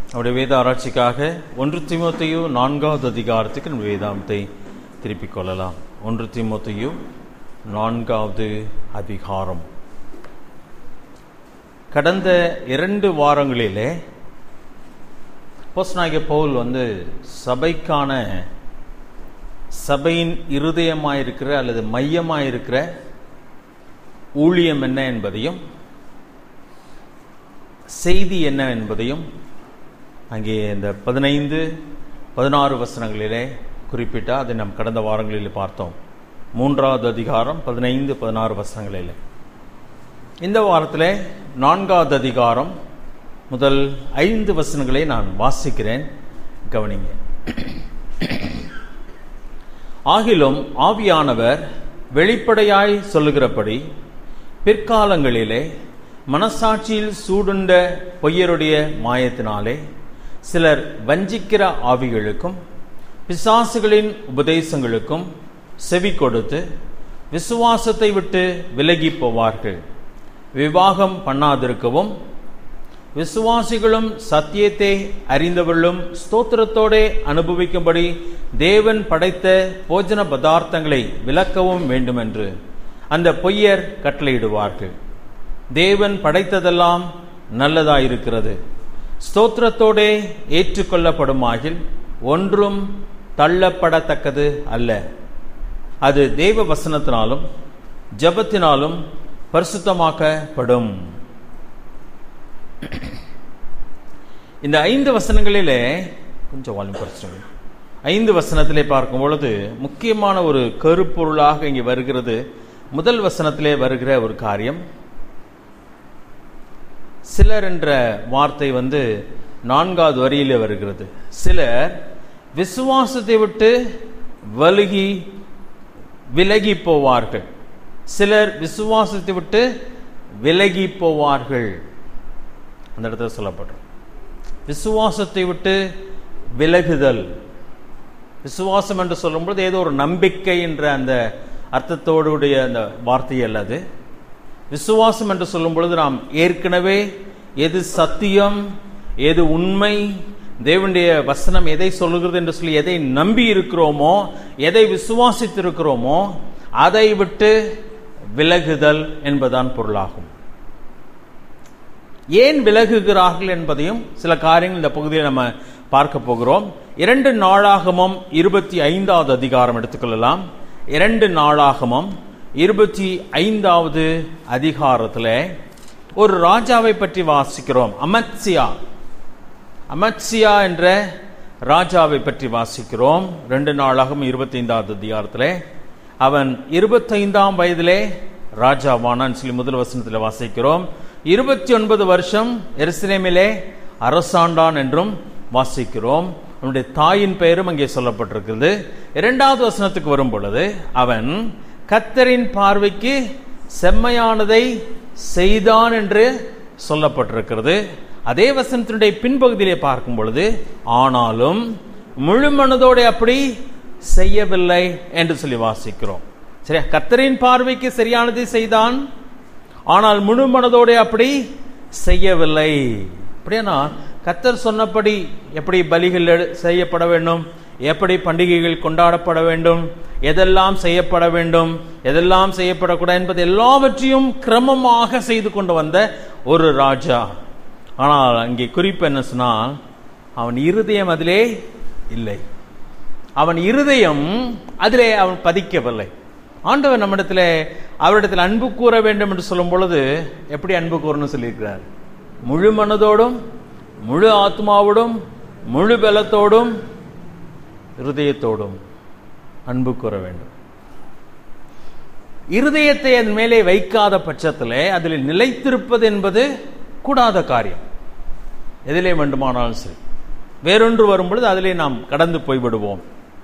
அவருடைய வேத ஆராய்ச்சிக்காக ஒன்று திமுத்தையு நான்காவது அதிகாரத்துக்கு நம்ம வேதாந்தத்தை திருப்பிக் கொள்ளலாம் ஒன்று திமுத்தையு நான்காவது அதிகாரம் கடந்த இரண்டு வாரங்களிலே போஸ்நாயக பவுல் வந்து சபைக்கான சபையின் இருதயமாயிருக்கிற அல்லது மையமாயிருக்கிற ஊழியம் என்ன என்பதையும் செய்தி என்ன என்பதையும் அங்கே இந்த பதினைந்து பதினாறு வசனங்களிலே குறிப்பிட்ட அதை நாம் கடந்த வாரங்களில் பார்த்தோம் மூன்றாவது அதிகாரம் பதினைந்து பதினாறு வசனங்களில் இந்த வாரத்தில் நான்காவது அதிகாரம் முதல் ஐந்து வசனங்களை நான் வாசிக்கிறேன் கவனிங்க ஆகிலும் ஆவியானவர் வெளிப்படையாய் சொல்லுகிறபடி பிற்காலங்களிலே மனசாட்சியில் சூடுண்ட பொய்யருடைய மாயத்தினாலே சிலர் வஞ்சிக்கிற ஆவிகளுக்கும் பிசாசுகளின் உபதேசங்களுக்கும் செவி கொடுத்து விசுவாசத்தை விட்டு விலகி போவார்கள் விவாகம் பண்ணாதிருக்கவும் விசுவாசிகளும் சத்தியத்தை அறிந்தவர்களும் ஸ்தோத்திரத்தோடே அனுபவிக்கும்படி தேவன் படைத்த போஜன பதார்த்தங்களை விளக்கவும் வேண்டுமென்று அந்த பொய்யர் கட்டளையிடுவார்கள் தேவன் படைத்ததெல்லாம் நல்லதாயிருக்கிறது ஸ்தோத்திரத்தோடே ஏற்றுக்கொள்ளப்படுமாகில் ஒன்றும் தள்ளப்படத்தக்கது அல்ல அது தேவ வசனத்தினாலும் ஜபத்தினாலும் பரிசுத்தமாக்கப்படும் இந்த ஐந்து வசனங்களிலே கொஞ்சம் வால்யூம் குறைச்சிருங்க ஐந்து வசனத்திலே பார்க்கும் பொழுது முக்கியமான ஒரு கருப்பொருளாக இங்கே வருகிறது முதல் வசனத்திலே வருகிற ஒரு காரியம் சிலர் என்ற வார்த்தை வந்து நான்காவது வரியிலே வருகிறது சிலர் விசுவாசத்தை விட்டு வலுகி விலகி போவார்கள் சிலர் விசுவாசத்தை விட்டு விலகி போவார்கள் அந்த இடத்துல சொல்லப்படுறோம் விசுவாசத்தை விட்டு விலகுதல் விசுவாசம் என்று சொல்லும்போது ஏதோ ஒரு நம்பிக்கை என்ற அந்த அர்த்தத்தோடுடைய அந்த வார்த்தை அல்லது விசுவாசம் என்று சொல்லும் பொழுது நாம் ஏற்கனவே எது சத்தியம் எது உண்மை தேவனுடைய வசனம் எதை சொல்லுகிறது என்று சொல்லி எதை நம்பி இருக்கிறோமோ எதை விசுவாசித்திருக்கிறோமோ அதை விட்டு விலகுதல் என்பதான் பொருளாகும் ஏன் விலகுகிறார்கள் என்பதையும் சில காரியங்கள் இந்த பகுதியில் நம்ம பார்க்க போகிறோம் இரண்டு நாளாகமும் இருபத்தி ஐந்தாவது அதிகாரம் எடுத்துக்கொள்ளலாம் இரண்டு நாளாகமும் இருபத்தி ஐந்தாவது அதிகாரத்தில் ஒரு ராஜாவை பற்றி வாசிக்கிறோம் அமத்சியா அமத்சியா என்ற ராஜாவை பற்றி வாசிக்கிறோம் ரெண்டு நாளாகவும் இருபத்தி ஐந்தாவது அதிகாரத்தில் அவன் இருபத்தைந்தாம் வயதிலே ராஜாவானான் சொல்லி முதல் வசனத்தில் வாசிக்கிறோம் இருபத்தி ஒன்பது வருஷம் எருசலேமிலே அரசாண்டான் என்றும் வாசிக்கிறோம் அவனுடைய தாயின் பெயரும் அங்கே சொல்லப்பட்டிருக்கிறது இரண்டாவது வசனத்துக்கு வரும் பொழுது அவன் கத்தரின் பார்வைக்கு செம்மையானதை செய்தான் என்று சொல்லப்பட்டிருக்கிறது அதே வசனத்தினுடைய பின்பகுதியிலே பார்க்கும் பொழுது ஆனாலும் முழு மனதோடு அப்படி செய்யவில்லை என்று சொல்லி வாசிக்கிறோம் சரியா கத்தரின் பார்வைக்கு சரியானதை செய்தான் ஆனால் முழு மனதோடு அப்படி செய்யவில்லை அப்படியானா கத்தர் சொன்னபடி எப்படி பலிகள் செய்யப்பட வேண்டும் எப்படி பண்டிகைகள் கொண்டாடப்பட வேண்டும் எதெல்லாம் செய்யப்பட வேண்டும் எதெல்லாம் செய்யப்படக்கூடாது என்பது எல்லாவற்றையும் கிரமமாக செய்து கொண்டு வந்த ஒரு ராஜா ஆனால் அங்கே குறிப்பு என்ன சொன்னால் அவன் இருதயம் அதிலே இல்லை அவன் இருதயம் அதிலே அவன் பதிக்கவில்லை ஆண்டவர் நம்மிடத்தில் அவரிடத்தில் அன்பு கூற வேண்டும் என்று சொல்லும் பொழுது எப்படி அன்பு கூறணும் சொல்லியிருக்கிறார் முழு மனதோடும் முழு ஆத்மாவோடும் முழு பலத்தோடும் இருதயத்தோடும் அன்பு கூற வேண்டும் இருதயத்தை அதன் மேலே வைக்காத பட்சத்தில் அதில் நிலைத்திருப்பது என்பது கூடாத காரியம் எதிலே வேண்டுமானாலும் சரி வேறொன்று வரும்பொழுது அதிலே நாம் கடந்து போய்விடுவோம்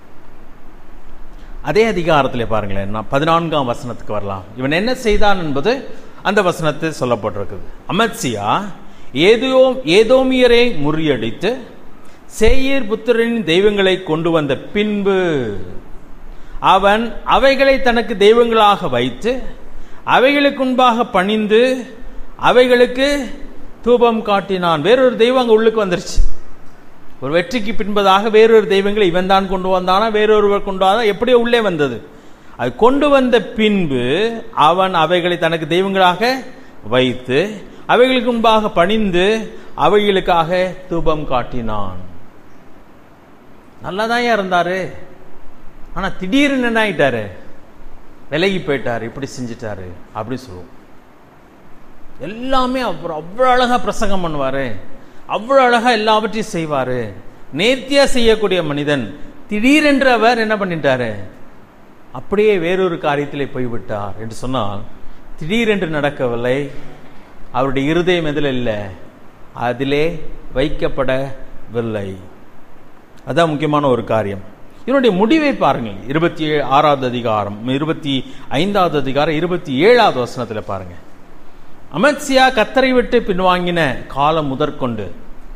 அதே அதிகாரத்தில் பாருங்களேன் நான் பதினான்காம் வசனத்துக்கு வரலாம் இவன் என்ன செய்தான் என்பது அந்த வசனத்தில் சொல்லப்பட்டிருக்குது அமத்சியா ஏதோ ஏதோமியரை முறியடித்து சேயீர் புத்திரனின் தெய்வங்களை கொண்டு வந்த பின்பு அவன் அவைகளை தனக்கு தெய்வங்களாக வைத்து அவைகளுக்கு முன்பாக பணிந்து அவைகளுக்கு தூபம் காட்டினான் வேறொரு தெய்வம் அங்க உள்ளுக்கு வந்துருச்சு ஒரு வெற்றிக்கு பின்பதாக வேறொரு தெய்வங்களை இவன் தான் கொண்டு வந்தானா வேறொருவர் கொண்டு வந்தா எப்படியோ உள்ளே வந்தது அது கொண்டு வந்த பின்பு அவன் அவைகளை தனக்கு தெய்வங்களாக வைத்து அவைகளுக்கு முன்பாக பணிந்து அவைகளுக்காக தூபம் காட்டினான் நல்லாதான் இருந்தாரு ஆனா திடீர்னு என்ன ஆயிட்டாரு விலகி போயிட்டாரு இப்படி செஞ்சிட்டாரு அப்படி சொல்லுவோம் எல்லாமே அப்புறம் அவ்வளோ அழகா பிரசங்கம் பண்ணுவாரு அவ்வளோ அழகா எல்லாவற்றையும் செய்வாரு நேர்த்தியா செய்யக்கூடிய மனிதன் திடீரென்று அவர் என்ன பண்ணிட்டாரு அப்படியே வேறொரு காரியத்திலே போய்விட்டார் என்று சொன்னால் திடீரென்று நடக்கவில்லை அவருடைய இருதயம் எதில் இல்லை அதிலே வைக்கப்படவில்லை அதான் முக்கியமான ஒரு காரியம் இதனுடைய முடிவை பாருங்கள் இருபத்தி ஏழு ஆறாவது அதிகாரம் இருபத்தி ஐந்தாவது அதிகாரம் இருபத்தி ஏழாவது வசனத்தில் பாருங்க அமத்சியா கத்தரை விட்டு பின்வாங்கின காலம் முதற்கொண்டு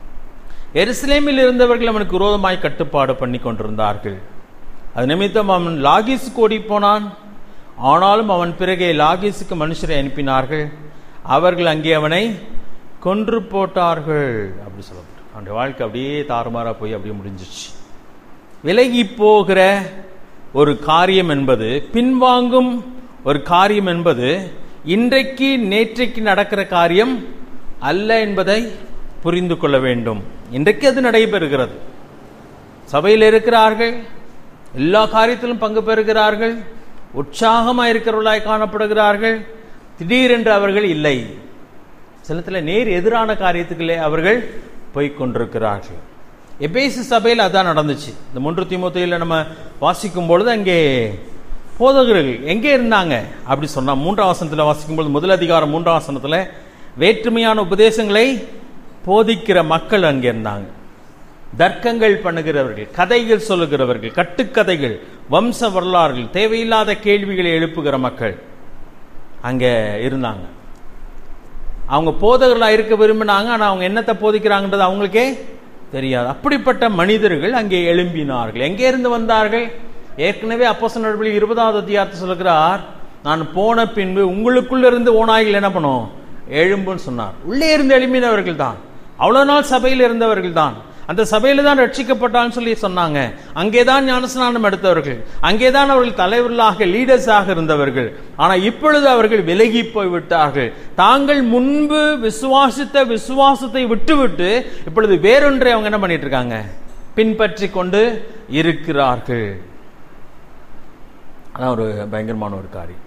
எருசலேமில் இருந்தவர்கள் அவனுக்கு விரோதமாய் கட்டுப்பாடு பண்ணி கொண்டிருந்தார்கள் அது நிமித்தம் அவன் லாகிஸுக்கு ஓடி போனான் ஆனாலும் அவன் பிறகே லாகிஸுக்கு மனுஷரை அனுப்பினார்கள் அவர்கள் அங்கே அவனை கொன்று போட்டார்கள் அப்படி சொல்லப்பட்டு அவனுடைய வாழ்க்கை அப்படியே தாறுமாறா போய் அப்படியே முடிஞ்சிச்சு விலகி போகிற ஒரு காரியம் என்பது பின்வாங்கும் ஒரு காரியம் என்பது இன்றைக்கு நேற்றைக்கு நடக்கிற காரியம் அல்ல என்பதை புரிந்து கொள்ள வேண்டும் இன்றைக்கு அது நடைபெறுகிறது சபையில் இருக்கிறார்கள் எல்லா காரியத்திலும் பங்கு பெறுகிறார்கள் உற்சாகமாக இருக்கிறவர்களாய் காணப்படுகிறார்கள் திடீரென்று அவர்கள் இல்லை சிலத்தில் நேர் எதிரான காரியத்துக்குள்ளே அவர்கள் போய் கொண்டிருக்கிறார்கள் எபேசு சபையில் அதான் நடந்துச்சு இந்த மூன்று திமுத்தையில் நம்ம வாசிக்கும் பொழுது அங்கே போதகர்கள் எங்கே இருந்தாங்க அப்படி சொன்னா மூன்றாம் வசனத்தில் வாசிக்கும் பொழுது முதல் அதிகாரம் மூன்றாம் வசனத்தில் வேற்றுமையான உபதேசங்களை போதிக்கிற மக்கள் அங்கே இருந்தாங்க தர்க்கங்கள் பண்ணுகிறவர்கள் கதைகள் சொல்லுகிறவர்கள் கட்டுக்கதைகள் வம்ச வரலாறுகள் தேவையில்லாத கேள்விகளை எழுப்புகிற மக்கள் அங்கே இருந்தாங்க அவங்க போதகர்களாக இருக்க விரும்பினாங்க ஆனால் அவங்க என்னத்தை போதிக்கிறாங்கன்றது அவங்களுக்கே தெரியாது அப்படிப்பட்ட மனிதர்கள் அங்கே எழும்பினார்கள் எங்கே இருந்து வந்தார்கள் ஏற்கனவே அப்போச நடவடிக்கை இருபதாவது அதிகாரத்தை சொல்லுகிறார் நான் போன பின்பு உங்களுக்குள்ள இருந்து ஓநாய்கள் என்ன பண்ணும் எழும்புன்னு சொன்னார் உள்ளே இருந்து எழும்பினவர்கள் தான் அவ்வளவு நாள் சபையில் இருந்தவர்கள் தான் அந்த சபையில தான் ரட்சிக்கப்பட்டான்னு சொல்லி சொன்னாங்க அங்கேதான் ஞானஸ்நானம் எடுத்தவர்கள் அங்கேதான் அவர்கள் தலைவர்களாக லீடர்ஸாக இருந்தவர்கள் ஆனா இப்பொழுது அவர்கள் விலகி போய் விட்டார்கள் தாங்கள் முன்பு விசுவாசித்த விசுவாசத்தை விட்டுவிட்டு இப்பொழுது வேறொன்றை அவங்க என்ன பண்ணிட்டு இருக்காங்க பின்பற்றி கொண்டு இருக்கிறார்கள் அதான் ஒரு பயங்கரமான ஒரு காரியம்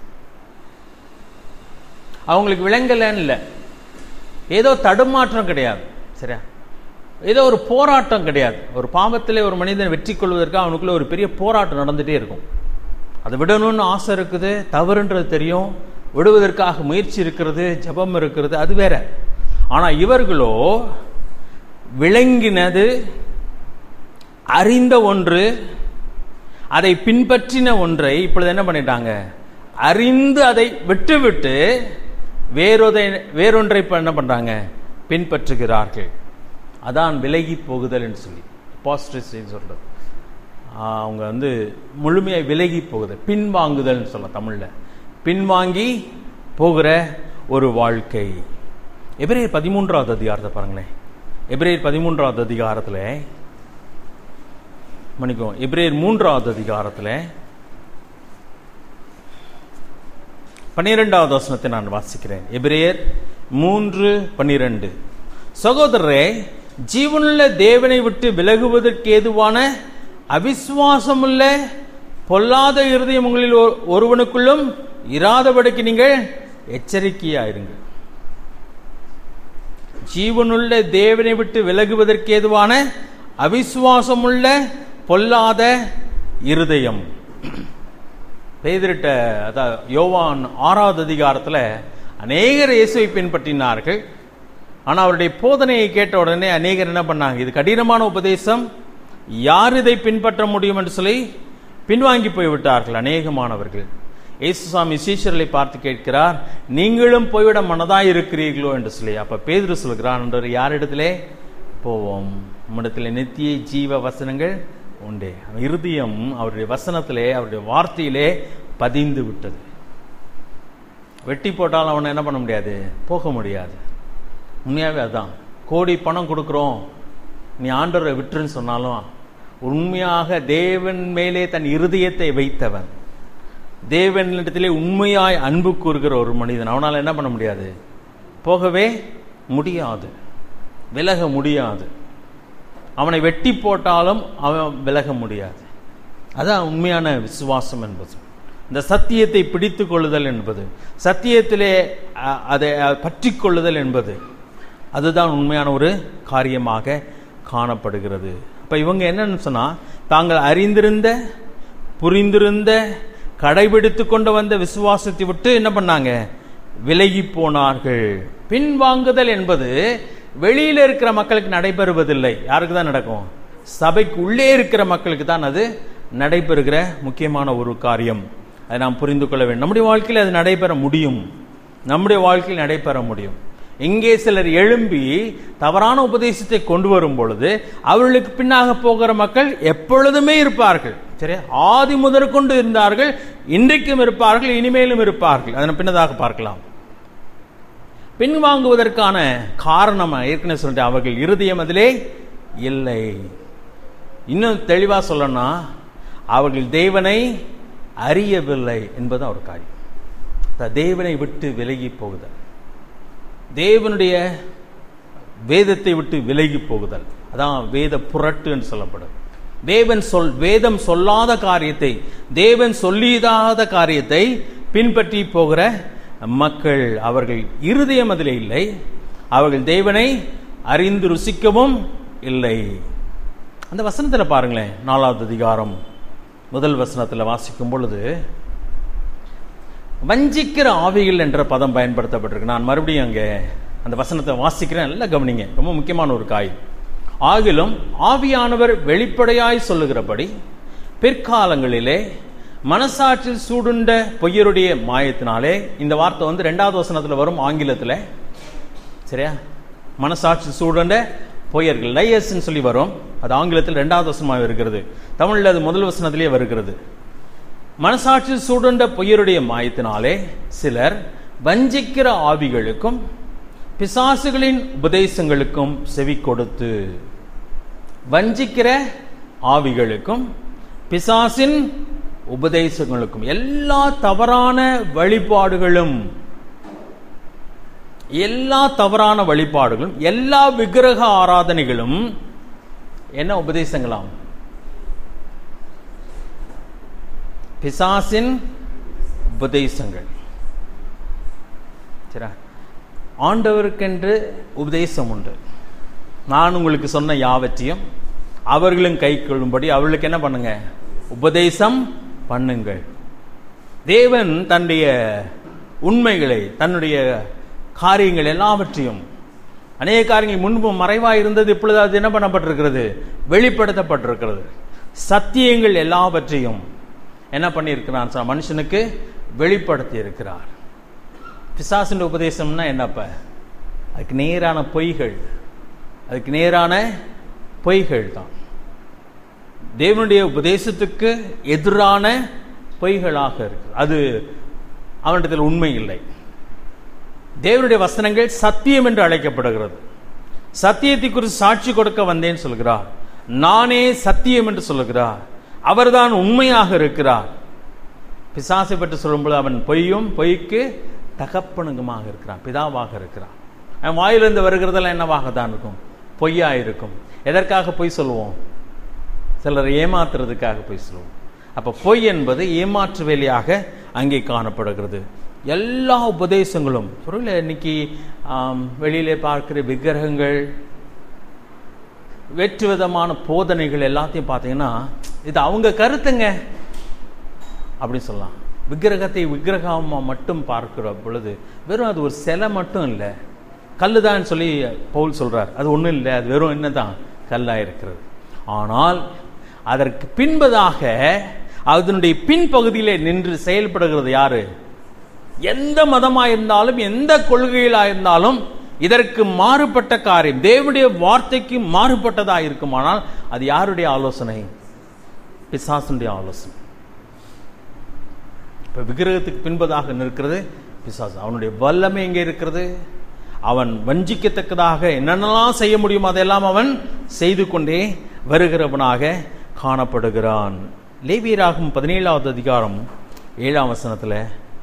அவங்களுக்கு விளங்கலன்னு இல்லை ஏதோ தடுமாற்றம் கிடையாது சரியா ஏதோ ஒரு போராட்டம் கிடையாது ஒரு பாவத்திலே ஒரு மனிதன் வெற்றி கொள்வதற்கு அவனுக்குள்ள ஒரு பெரிய போராட்டம் நடந்துட்டே இருக்கும் அதை விடணும்னு ஆசை இருக்குது தவறுன்றது தெரியும் விடுவதற்காக முயற்சி இருக்கிறது ஜபம் இருக்கிறது அது வேற ஆனா இவர்களோ விளங்கினது அறிந்த ஒன்று அதை பின்பற்றின ஒன்றை இப்பொழுது என்ன பண்ணிட்டாங்க அறிந்து அதை விட்டுவிட்டு வேறொதை வேறொன்றை இப்ப என்ன பண்றாங்க பின்பற்றுகிறார்கள் அதான் விலகி போகுதல் என்று சொல்லி பாசிட்டிவ் சொல்றது அவங்க வந்து முழுமையாக விலகி போகுதல் பின்வாங்குதல்னு சொல்லலாம் தமிழ்ல பின்வாங்கி போகிற ஒரு வாழ்க்கை எபிரேயர் பதிமூன்றாவது அதிகாரத்தை பாருங்களேன் எபிரேயர் பதிமூன்றாவது அதிகாரத்தில் மன்னிக்கும் எபிரேயர் மூன்றாவது அதிகாரத்தில் பன்னிரெண்டாவது வசனத்தை நான் வாசிக்கிறேன் எபிரேயர் மூன்று பன்னிரண்டு சகோதரரே ஜீவனுள்ள தேவனை விட்டு விலகுவதற்கு ஏதுவான அவிசுவாசமுள்ள பொல்லாத இருதயம் உங்களில் ஒருவனுக்குள்ளும் இராதபடிக்கு நீங்கள் எச்சரிக்கையாயிருங்கள் ஜீவனுள்ள தேவனை விட்டு விலகுவதற்கு ஏதுவான அவிசுவாசமுள்ள பொல்லாத இருதயம் பேதிரிட்ட அதாவது யோவான் ஆறாவது அதிகாரத்தில் அநேகர் இயேசுவை பின்பற்றினார்கள் ஆனால் அவருடைய போதனையை கேட்ட உடனே அநேகர் என்ன பண்ணாங்க இது கடினமான உபதேசம் யார் இதை பின்பற்ற முடியும் என்று சொல்லி பின்வாங்கி போய்விட்டார்கள் அநேகமானவர்கள் இயேசுசாமி சீஷர்களை பார்த்து கேட்கிறார் நீங்களும் போய்விட மனதாய் இருக்கிறீர்களோ என்று சொல்லி அப்ப பேதுரு சொல்கிறார் என்று யாரிடத்திலே போவோம் உம்மிடத்தில் நித்திய ஜீவ வசனங்கள் உண்டே இருதயம் அவருடைய வசனத்திலே அவருடைய வார்த்தையிலே பதிந்து விட்டது வெட்டி போட்டாலும் அவனை என்ன பண்ண முடியாது போக முடியாது உண்மையாகவே அதுதான் கோடி பணம் கொடுக்குறோம் நீ ஆண்டவரை விட்டுருன்னு சொன்னாலும் உண்மையாக தேவன் மேலே தன் இருதயத்தை வைத்தவன் தேவனிடத்திலே உண்மையாய் அன்பு கூறுகிற ஒரு மனிதன் அவனால் என்ன பண்ண முடியாது போகவே முடியாது விலக முடியாது அவனை வெட்டி போட்டாலும் அவன் விலக முடியாது அதான் உண்மையான விசுவாசம் என்பது இந்த சத்தியத்தை பிடித்து கொள்ளுதல் என்பது சத்தியத்திலே அ- அதை பற்றி கொள்ளுதல் என்பது அதுதான் உண்மையான ஒரு காரியமாக காணப்படுகிறது அப்ப இவங்க என்னன்னு சொன்னா தாங்கள் அறிந்திருந்த புரிந்திருந்த கடைபிடித்து கொண்டு வந்த விசுவாசத்தை விட்டு என்ன பண்ணாங்க விலகி போனார்கள் பின்வாங்குதல் என்பது வெளியில இருக்கிற மக்களுக்கு நடைபெறுவதில்லை யாருக்கு தான் நடக்கும் சபைக்கு உள்ளே இருக்கிற மக்களுக்கு தான் அது நடைபெறுகிற முக்கியமான ஒரு காரியம் அதை நாம் புரிந்து கொள்ள வேண்டும் நம்முடைய வாழ்க்கையில் அது நடைபெற முடியும் நம்முடைய வாழ்க்கையில் நடைபெற முடியும் இங்கே சிலர் எழும்பி தவறான உபதேசத்தை கொண்டு வரும் பொழுது அவர்களுக்கு பின்னாக போகிற மக்கள் எப்பொழுதுமே இருப்பார்கள் சரி ஆதி முதற்கொண்டு இருந்தார்கள் இன்றைக்கும் இருப்பார்கள் இனிமேலும் இருப்பார்கள் அதனை பின்னதாக பார்க்கலாம் பின்வாங்குவதற்கான காரணம் ஏற்கனவே சொல்லிட்டேன் அவர்கள் இருதயம் அதிலே இல்லை இன்னும் தெளிவா சொல்லணும்னா அவர்கள் தேவனை அறியவில்லை என்பது ஒரு காரியம் த- தேவனை விட்டு விலகி போகுதல் தேவனுடைய வேதத்தை விட்டு விலகி போகுதல் அதான் வேத புரட்டு என்று சொல்லப்படும் தேவன் சொல் வேதம் சொல்லாத காரியத்தை தேவன் சொல்லிடாத காரியத்தை பின்பற்றி போகிற மக்கள் அவர்கள் இருதயம் அதிலே இல்லை அவர்கள் தேவனை அறிந்து ருசிக்கவும் இல்லை அந்த வசனத்தில் பாருங்களேன் நாலாவது அதிகாரம் முதல் வசனத்தில் வாசிக்கும் பொழுது வஞ்சிக்கிற ஆவிகள் என்ற பதம் பயன்படுத்தப்பட்டிருக்கு நான் மறுபடியும் அங்கே அந்த வசனத்தை வாசிக்கிறேன் நல்லா கவனிங்க ரொம்ப முக்கியமான ஒரு காய் ஆகிலும் ஆவியானவர் வெளிப்படையாய் சொல்லுகிறபடி பிற்காலங்களிலே மனசாட்சியில் சூடுண்ட பொய்யருடைய மாயத்தினாலே இந்த வார்த்தை வந்து ரெண்டாவது வசனத்தில் வரும் ஆங்கிலத்தில் சரியா மனசாட்சி சூடுண்ட பொய்யர்கள் லையர்ஸ்ன்னு சொல்லி வரும் அது ஆங்கிலத்தில் ரெண்டாவது வசனமாக இருக்கிறது தமிழில் அது முதல் வசனத்திலேயே வருகிறது மனசாட்சி சூடுண்ட பொய்யருடைய மாயத்தினாலே சிலர் வஞ்சிக்கிற ஆவிகளுக்கும் பிசாசுகளின் உபதேசங்களுக்கும் செவி கொடுத்து வஞ்சிக்கிற ஆவிகளுக்கும் பிசாசின் உபதேசங்களுக்கும் எல்லா தவறான வழிபாடுகளும் எல்லா தவறான வழிபாடுகளும் எல்லா விக்கிரக ஆராதனைகளும் என்ன உபதேசங்களாம் பிசாசின் உபதேசங்கள் சரியா ஆண்டவருக்கென்று உபதேசம் உண்டு நான் உங்களுக்கு சொன்ன யாவற்றையும் அவர்களும் கை கொள்ளும்படி அவர்களுக்கு என்ன பண்ணுங்க உபதேசம் பண்ணுங்கள் தேவன் தன்னுடைய உண்மைகளை தன்னுடைய காரியங்கள் எல்லாவற்றையும் அநேக காரியங்கள் முன்பு மறைவாக இருந்தது இப்பொழுது அது என்ன பண்ணப்பட்டிருக்கிறது வெளிப்படுத்தப்பட்டிருக்கிறது சத்தியங்கள் எல்லாவற்றையும் என்ன பண்ணியிருக்கிறான் சார் மனுஷனுக்கு வெளிப்படுத்தி இருக்கிறார் பிசாசின் உபதேசம்னா என்னப்ப அதுக்கு நேரான பொய்கள் அதுக்கு நேரான பொய்கள் தான் தேவனுடைய உபதேசத்துக்கு எதிரான பொய்களாக இருக்கு அது அவனிடத்தில் உண்மை இல்லை தேவனுடைய வசனங்கள் சத்தியம் என்று அழைக்கப்படுகிறது சத்தியத்தை குறித்து சாட்சி கொடுக்க வந்தேன் சொல்கிறார் நானே சத்தியம் என்று சொல்லுகிறார் அவர்தான் உண்மையாக இருக்கிறார் பிசாசை பற்றி சொல்லும்போது அவன் பொய்யும் பொய்க்கு தகப்பனுங்கமாக இருக்கிறான் பிதாவாக இருக்கிறான் அவன் வாயிலிருந்து வருகிறதெல்லாம் என்னவாக தான் இருக்கும் பொய்யா இருக்கும் எதற்காக பொய் சொல்லுவோம் சிலர் ஏமாத்துறதுக்காக பொய் சொல்லுவோம் அப்ப பொய் என்பது ஏமாற்று வேலையாக அங்கே காணப்படுகிறது எல்லா உபதேசங்களும் பொருள் இன்னைக்கு ஆம், வெளியிலே பார்க்கிற விக்கிரகங்கள் வெற்று விதமான போதனைகள் எல்லாத்தையும் பார்த்தீங்கன்னா இது அவங்க கருத்துங்க அப்படின்னு சொல்லலாம் விக்கிரகத்தை விக்கிரகமா மட்டும் பார்க்கிற பொழுது வெறும் அது ஒரு சிலை மட்டும் இல்லை கல்லுதான் சொல்லி பவுல் சொல்றார் அது ஒன்றும் இல்லை அது வெறும் என்னதான் கல்லா இருக்கிறது ஆனால் அதற்கு பின்பதாக அதனுடைய பின்பகுதியிலே நின்று செயல்படுகிறது யாரு எந்த மதமா இருந்தாலும் எந்த கொள்கையிலா இருந்தாலும் இதற்கு மாறுபட்ட காரியம் தேவனுடைய வார்த்தைக்கு மாறுபட்டதா இருக்குமானால் அது யாருடைய ஆலோசனை பிசாசனுடைய ஆலோசனை இப்ப விக்கிரகத்துக்கு பின்பதாக நிற்கிறது பிசாசு அவனுடைய வல்லமை எங்கே இருக்கிறது அவன் வஞ்சிக்கத்தக்கதாக என்னென்னலாம் செய்ய முடியுமோ அதெல்லாம் அவன் செய்து கொண்டே வருகிறவனாக காணப்படுகிறான் லேவியராகும் பதினேழாவது அதிகாரம் ஏழாம் வசனத்தில்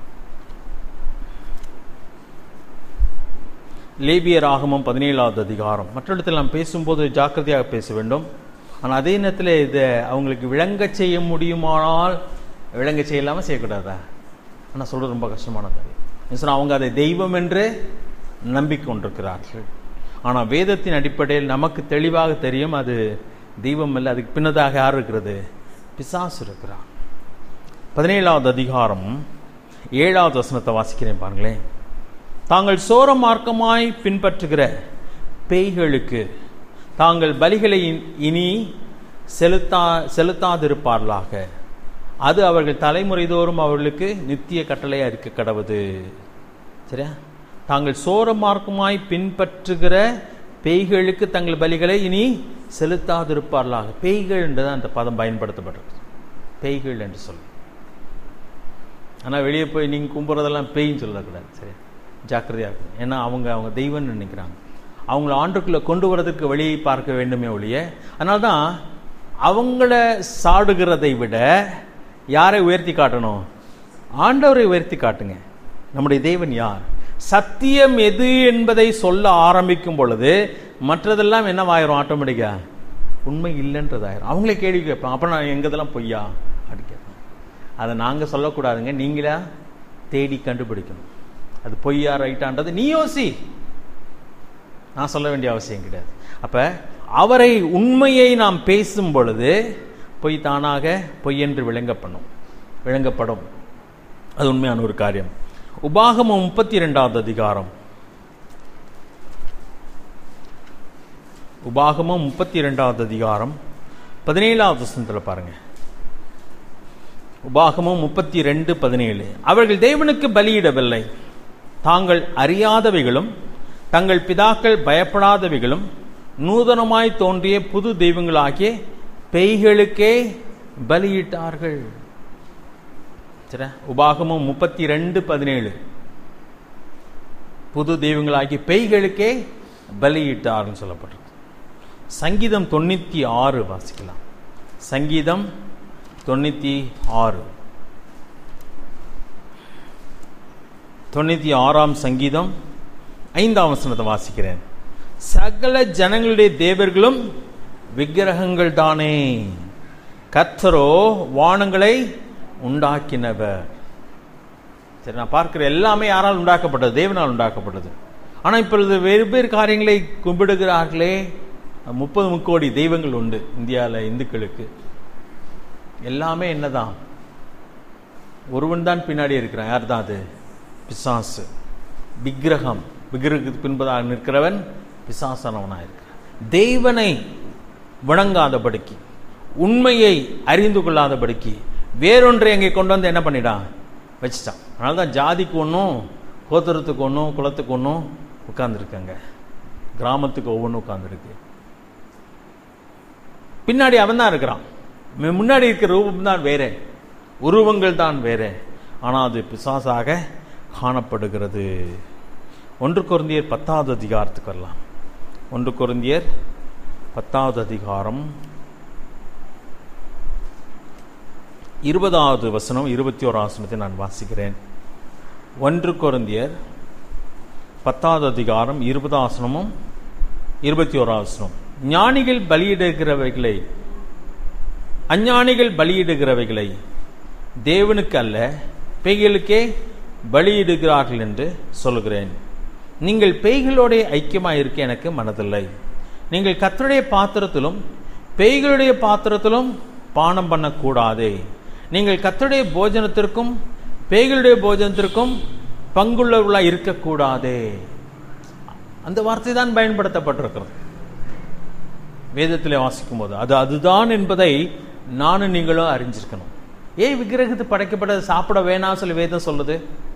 லேபியர் ஆகமம் பதினேழாவது அதிகாரம் மற்ற இடத்தில் நாம் பேசும்போது ஜாக்கிரதையாக பேச வேண்டும் ஆனால் அதே நேரத்தில் இதை அவங்களுக்கு விளங்க செய்ய முடியுமானால் விளங்க செய்யலாமல் செய்யக்கூடாதா ஆனால் சொல்கிறது ரொம்ப கஷ்டமான காரியம் சொன்னால் அவங்க அதை தெய்வம் என்று நம்பிக்கொண்டிருக்கிறார்கள் ஆனால் வேதத்தின் அடிப்படையில் நமக்கு தெளிவாக தெரியும் அது தெய்வம் இல்லை அதுக்கு பின்னதாக யார் இருக்கிறது பிசாசு இருக்கிறான் பதினேழாவது அதிகாரம் ஏழாவது வசனத்தை வாசிக்கிறேன் பாருங்களேன் தாங்கள் சோர மார்க்கமாய் பின்பற்றுகிற பேய்களுக்கு தாங்கள் பலிகளை இனி செலுத்தா செலுத்தாதிருப்பார்களாக அது அவர்கள் தலைமுறை தோறும் அவர்களுக்கு நித்திய கட்டளையாக இருக்க கடவுது சரியா தாங்கள் சோர மார்க்கமாய் பின்பற்றுகிற பேய்களுக்கு தங்கள் பலிகளை இனி செலுத்தாதிருப்பார்களாக பேய்கள் என்றுதான் அந்த பதம் பயன்படுத்தப்படுறது பேய்கள் என்று சொல்லி ஆனால் வெளியே போய் நீங்கள் கும்புறதெல்லாம் பேய்ன்னு சொல்லக்கூடாது சரி ஜாக்கிரதையாக இருக்கும் ஏன்னா அவங்க அவங்க தெய்வம்னு நினைக்கிறாங்க அவங்கள ஆண்டுக்குள்ளே கொண்டு வரதுக்கு வழியை பார்க்க வேண்டுமே ஒழிய அதனால தான் அவங்கள சாடுகிறதை விட யாரை உயர்த்தி காட்டணும் ஆண்டவரை உயர்த்தி காட்டுங்க நம்முடைய தேவன் யார் சத்தியம் எது என்பதை சொல்ல ஆரம்பிக்கும் பொழுது மற்றதெல்லாம் என்னவாயிரும் ஆட்டோமேட்டிக்கா உண்மை இல்லைன்றதாயிரும் அவங்களே கேள்வி கேட்பாங்க அப்புறம் நான் எங்கதெல்லாம் பொய்யா அப்படி கேட்பாங்க அதை நாங்கள் சொல்லக்கூடாதுங்க நீங்களா தேடி கண்டுபிடிக்கணும் அது பொய்யா ரைட்டான்றது நீ யோசி நான் சொல்ல வேண்டிய அவசியம் கிடையாது அப்ப அவரை உண்மையை நாம் பேசும் பொழுது பொய் தானாக பொய் என்று விளங்கப்படும் விளங்கப்படும் அது உண்மையான ஒரு காரியம் உபாகமம் முப்பத்தி இரண்டாவது அதிகாரம் உபாகமம் முப்பத்தி இரண்டாவது அதிகாரம் பதினேழாவது வசனத்தில் பாருங்க உபாகமம் முப்பத்தி ரெண்டு பதினேழு அவர்கள் தேவனுக்கு பலியிடவில்லை தாங்கள் அறியாதவைகளும் தங்கள் பிதாக்கள் பயப்படாதவைகளும் நூதனமாய் தோன்றிய புது தெய்வங்களாகிய பெய்களுக்கே பலியிட்டார்கள் சரி உபாகமும் முப்பத்தி ரெண்டு பதினேழு புது தெய்வங்களாகிய பெய்களுக்கே பலியிட்டார்னு சொல்லப்படுறது சங்கீதம் தொண்ணூத்தி ஆறு வாசிக்கலாம் சங்கீதம் தொண்ணூத்தி ஆறு தொண்ணூத்தி ஆறாம் சங்கீதம் ஐந்தாம் வசனத்தை வாசிக்கிறேன் சகல ஜனங்களுடைய தேவர்களும் விக்கிரகங்கள் தானே கத்தரோ வானங்களை உண்டாக்கினவர் சரி நான் பார்க்கிற எல்லாமே யாரால் உண்டாக்கப்பட்டது தேவனால் உண்டாக்கப்பட்டது ஆனால் இப்பொழுது வெவ்வேறு காரியங்களை கும்பிடுகிறார்களே முப்பது முக்கோடி தெய்வங்கள் உண்டு இந்தியாவில் இந்துக்களுக்கு எல்லாமே என்னதான் ஒருவன் தான் பின்னாடி இருக்கிறான் யார் தான் அது பிசாசு விக்கிரகம் விக்கிரகத்துக்கு பின்பதாக நிற்கிறவன் பிசாசனவனாக இருக்கிறான் தெய்வனை வணங்காதபடிக்கு உண்மையை அறிந்து கொள்ளாதபடிக்கு வேறொன்றை அங்கே கொண்டு வந்து என்ன பண்ணிட்டான் வச்சுட்டான் அதனால தான் ஜாதிக்கு ஒன்றும் கோத்திரத்துக்கு ஒன்றும் குலத்துக்கு ஒன்றும் உட்கார்ந்துருக்காங்க கிராமத்துக்கு ஒவ்வொன்றும் உட்கார்ந்துருக்கு பின்னாடி அவன் தான் இருக்கிறான் முன்னாடி இருக்கிற ரூபம் தான் வேற உருவங்கள் தான் வேற ஆனால் அது பிசாசாக காணப்படுகிறது ஒன்று குருந்தியர் பத்தாவது அதிகாரத்துக்கு வரலாம் ஒன்று குருந்தியர் பத்தாவது அதிகாரம் இருபதாவது வசனம் இருபத்தி ஓராம் வசனத்தை நான் வாசிக்கிறேன் ஒன்று குருந்தியர் பத்தாவது அதிகாரம் இருபதாம் வசனமும் இருபத்தி ஓராம் வசனம் ஞானிகள் பலியிடுகிறவைகளை அஞ்ஞானிகள் பலியிடுகிறவைகளை தேவனுக்கு அல்ல பேய்களுக்கே பலியிடுகிறார்கள் என்று சொல்கிறேன் நீங்கள் பேய்களோட ஐக்கியமாக இருக்க எனக்கு மனதில்லை நீங்கள் கத்தருடைய பாத்திரத்திலும் பேய்களுடைய பாத்திரத்திலும் பானம் பண்ணக்கூடாதே நீங்கள் கத்தருடைய போஜனத்திற்கும் பேய்களுடைய போஜனத்திற்கும் பங்குள்ளவர்களாக இருக்கக்கூடாதே அந்த வார்த்தை தான் பயன்படுத்தப்பட்டிருக்கிறது வேதத்தில் வாசிக்கும் போது அது அதுதான் என்பதை நானும் நீங்களும் அறிஞ்சிருக்கணும் ஏன் விக்கிரகத்து படைக்கப்பட்டது சாப்பிட வேணாம் சொல்லி வேதம் சொல்லுது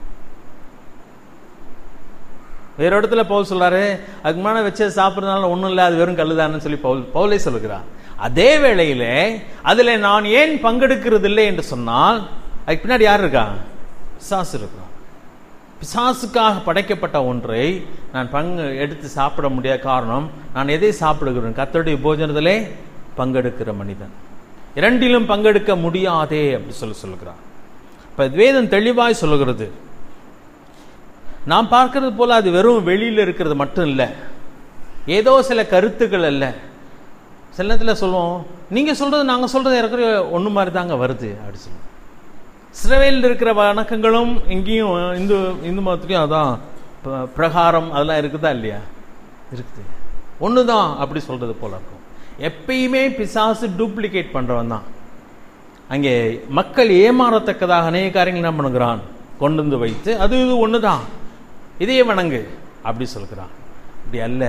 வேற இடத்துல பவுல் சொல்றாரு அதுக்கு முன்னாடி வச்சு சாப்பிட்றதுனால ஒன்றும் இல்லை அது வெறும் கல்லுதான்னு சொல்லி பவுல் பவுலே சொல்லுகிறார் அதே வேளையில அதுல நான் ஏன் பங்கெடுக்கிறது இல்லை என்று சொன்னால் அதுக்கு பின்னாடி யார் இருக்கா பிசாசு இருக்கிறான் பிசாசுக்காக படைக்கப்பட்ட ஒன்றை நான் பங்கு எடுத்து சாப்பிட முடியாத காரணம் நான் எதை சாப்பிடுகிறேன் கர்த்தருடைய போஜனத்திலே பங்கெடுக்கிற மனிதன் இரண்டிலும் பங்கெடுக்க முடியாதே அப்படி சொல்லி சொல்லுகிறார் இப்ப வேதம் தெளிவாய் சொல்லுகிறது நாம் பார்க்கிறது போல அது வெறும் வெளியில இருக்கிறது மட்டும் இல்லை ஏதோ சில கருத்துக்கள் அல்ல சில நேரத்தில் சொல்லுவோம் நீங்க சொல்றது நாங்க சொல்றது இருக்கிற ஒன்று மாதிரி தாங்க வருது அப்படி சொல்லுவோம் இஸ்ரவேலில் இருக்கிற வணக்கங்களும் எங்கேயும் இந்து இந்து மதத்துலையும் அதான் ப- பிரகாரம் அதெல்லாம் இருக்குதா இல்லையா இருக்குது ஒன்று தான் அப்படி சொல்றது போல இருக்கும் எப்பயுமே பிசாசு டூப்ளிகேட் பண்றவன் தான் அங்கே மக்கள் ஏமாறத்தக்கதாக அநேக காரியங்கள் என்ன பண்ணுகிறான் கொண்டு வந்து வைத்து அது இது ஒன்று தான் இதையே வணங்கு அப்படி சொல்கிறான் அப்படி அல்ல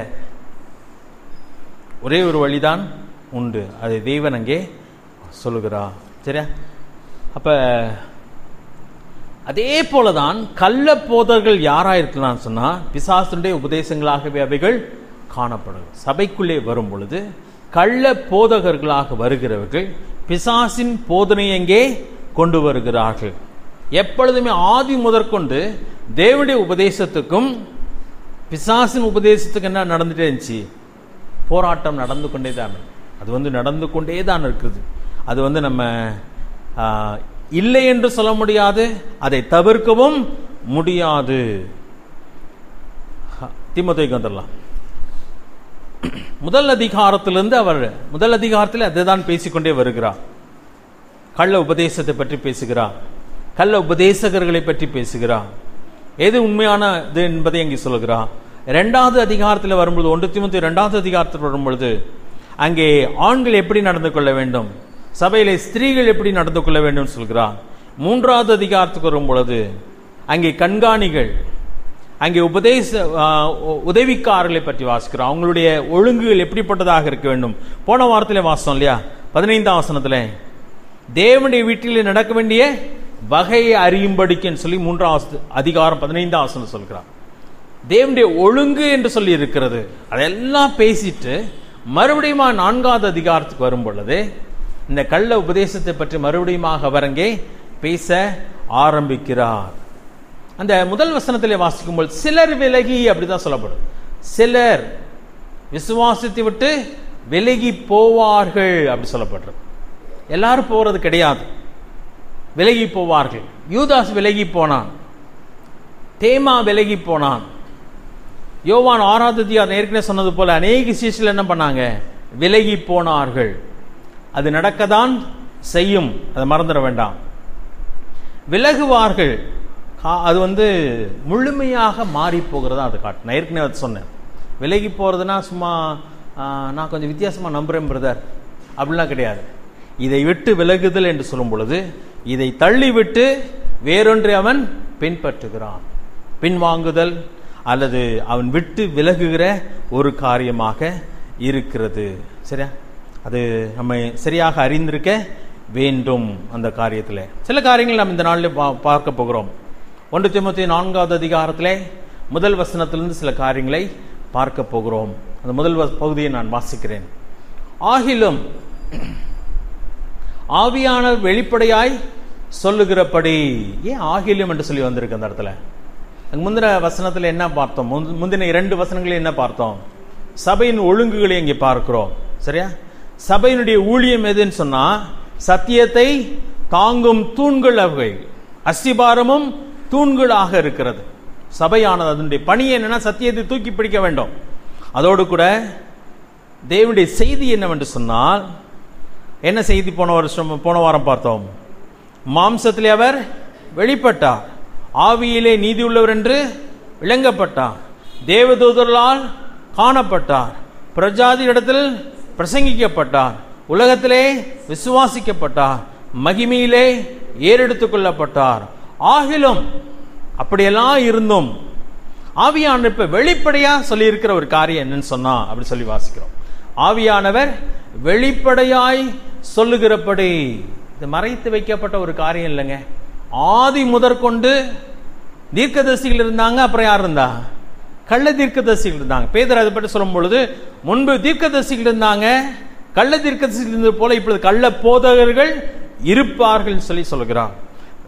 ஒரே ஒரு வழிதான் உண்டு அதை தேவன் அங்கே சொல்லுகிறான் சரியா அப்ப அதே போலதான் கள்ள போதர்கள் யாரா இருக்கலாம் சொன்னா பிசாசுடைய உபதேசங்களாகவே அவைகள் காணப்படும் சபைக்குள்ளே வரும் பொழுது கள்ள போதகர்களாக வருகிறவர்கள் பிசாசின் போதனை எங்கே கொண்டு வருகிறார்கள் எப்பொழுதுமே ஆதி முதற்கொண்டு தேவனுடைய உபதேசத்துக்கும் பிசாசின் உபதேசத்துக்கு என்ன நடந்துட்டே இருந்துச்சு போராட்டம் நடந்து கொண்டே தான் அது வந்து நடந்து கொண்டே தான் இருக்குது அது வந்து நம்ம ஆ, இல்லை என்று சொல்ல முடியாது அதை தவிர்க்கவும் முடியாது திமுத்தைக்கு வந்துடலாம் முதல் அதிகாரத்திலிருந்து அவர் முதல் அதிகாரத்தில் அதுதான் பேசிக்கொண்டே வருகிறார் கள்ள உபதேசத்தை பற்றி பேசுகிறார் கள்ள உபதேசகர்களை பற்றி பேசுகிறார் எது உண்மையானது என்பதை அங்கே சொல்லுகிறார் இரண்டாவது அதிகாரத்தில் வரும்பொழுது ஒன்று திமுத்தி இரண்டாவது அதிகாரத்தில் வரும்பொழுது அங்கே ஆண்கள் எப்படி நடந்து கொள்ள வேண்டும் சபையிலே ஸ்திரீகள் எப்படி நடந்து கொள்ள வேண்டும் சொல்கிறார் மூன்றாவது அதிகாரத்துக்கு வரும் பொழுது அங்கே கண்காணிகள் அங்கே உபதேச ஆ, உ- உதவிக்காரர்களை பற்றி வாசிக்கிறோம் அவங்களுடைய ஒழுங்குகள் எப்படிப்பட்டதாக இருக்க வேண்டும் போன வாரத்திலே வாசம் இல்லையா பதினைந்தாம் வசனத்துல தேவனுடைய வீட்டில் நடக்க வேண்டிய வகையை அறியும்படிக்குன்னு சொல்லி மூன்றாவது அதிகாரம் பதினைந்தாம் வசனம் சொல்கிறார் தேவனுடைய ஒழுங்கு என்று சொல்லி இருக்கிறது அதெல்லாம் பேசிட்டு மறுபடியும் நான்காவது அதிகாரத்துக்கு வரும் பொழுது இந்த கள்ள உபதேசத்தை பற்றி மறுபடியும் அவர் அங்கே பேச ஆரம்பிக்கிறார் அந்த முதல் வசனத்திலே வாசிக்கும்போது சிலர் விலகி அப்படிதான் சொல்லப்படும் சிலர் விசுவாசத்தை விட்டு விலகி போவார்கள் அப்படி சொல்லப்படுறது எல்லாரும் போறது கிடையாது விலகி போவார்கள் யூதாஸ் விலகி போனான் தேமா விலகி போனான் யோவான் ஆறாவது அதிகாரம் ஏற்கனவே சொன்னது போல அநேக சீசில் என்ன பண்ணாங்க விலகி போனார்கள் அது நடக்கத்தான் செய்யும் அதை மறந்துட வேண்டாம் விலகுவார்கள் கா- அது வந்து முழுமையாக மாறி போகிறதா அது காட்டு நான் ஏற்கனவே அது சொன்னேன் விலகி போறதுன்னா சும்மா ஆ, நான் கொஞ்சம் வித்தியாசமா நம்புறேன் பிரதர் அப்படிலாம் கிடையாது இதை விட்டு விலகுதல் என்று சொல்லும் பொழுது இதை தள்ளிவிட்டு வேறொன்றை அவன் பின்பற்றுகிறான் பின்வாங்குதல் அல்லது அவன் விட்டு விலகுகிற ஒரு காரியமாக இருக்கிறது சரியா அது நம்ம சரியாக அறிந்திருக்க வேண்டும் அந்த காரியத்தில் சில காரியங்கள் நாம் இந்த நாளில் பா- பார்க்க போகிறோம் ஒன்று தீமோத்தேயு நான்காவது அதிகாரத்திலே முதல் வசனத்திலிருந்து சில காரியங்களை பார்க்க போகிறோம் அந்த முதல் வ- பகுதியை நான் வாசிக்கிறேன் ஆகிலும் ஆவியானவர் வெளிப்படையாய் சொல்லுகிறபடி ஏன் ஆகிலும் என்று சொல்லி வந்திருக்கு அந்த இடத்துல அதுக்கு முந்தின வசனத்துல என்ன பார்த்தோம் முந்தி- முந்தின இரண்டு வசனங்களில் என்ன பார்த்தோம் சபையின் ஒழுங்குகளை இங்கே பார்க்கிறோம் சரியா சபையினுடைய ஊழியம் எதுன்னு சொன்னா சத்தியத்தை தாங்கும் தூண்கள் அவை அஸ்திபாரமும் தூண்களாக இருக்கிறது சபையானது அதனுடைய பணி என்னன்னா சத்தியத்தை தூக்கி பிடிக்க வேண்டும் அதோடு கூட தேவனுடைய செய்தி என்னவென்று சொன்னால் என்ன செய்தி போன வருஷம் போன வாரம் பார்த்தோம் மாம்சத்திலே அவர் வெளிப்பட்டார் ஆவியிலே நீதி உள்ளவர் என்று விளங்கப்பட்டார் தேவதூதர்களால் காணப்பட்டார் பிரஜாதி இடத்தில் பிரசங்கிக்கப்பட்டார் உலகத்திலே விசுவாசிக்கப்பட்டார் மகிமையிலே ஏறெடுத்துக் கொள்ளப்பட்டார் ஆகிலும் அப்படியெல்லாம் இருந்தும் ஆவியானவர் இப்ப வெளிப்படையா சொல்லி இருக்கிற ஒரு காரியம் என்னன்னு சொன்னா அப்படி சொல்லி வாசிக்கிறோம் ஆவியானவர் வெளிப்படையாய் சொல்லுகிறபடி இது மறைத்து வைக்கப்பட்ட ஒரு காரியம் இல்லைங்க ஆதி முதற்கொண்டு தீர்க்கதரிசிகள் இருந்தாங்க அப்புறம் யார் இருந்தா கள்ள தீர்க்கதரிசிகள் இருந்தாங்க பேதர் அதை பற்றி சொல்லும் பொழுது முன்பு தீர்க்கதரிசிகள் இருந்தாங்க கள்ள தீர்க்கதரிசிகள் இருந்தது போல இப்பொழுது கள்ள போதகர்கள் இருப்பார்கள் சொல்லி சொல்கிறார்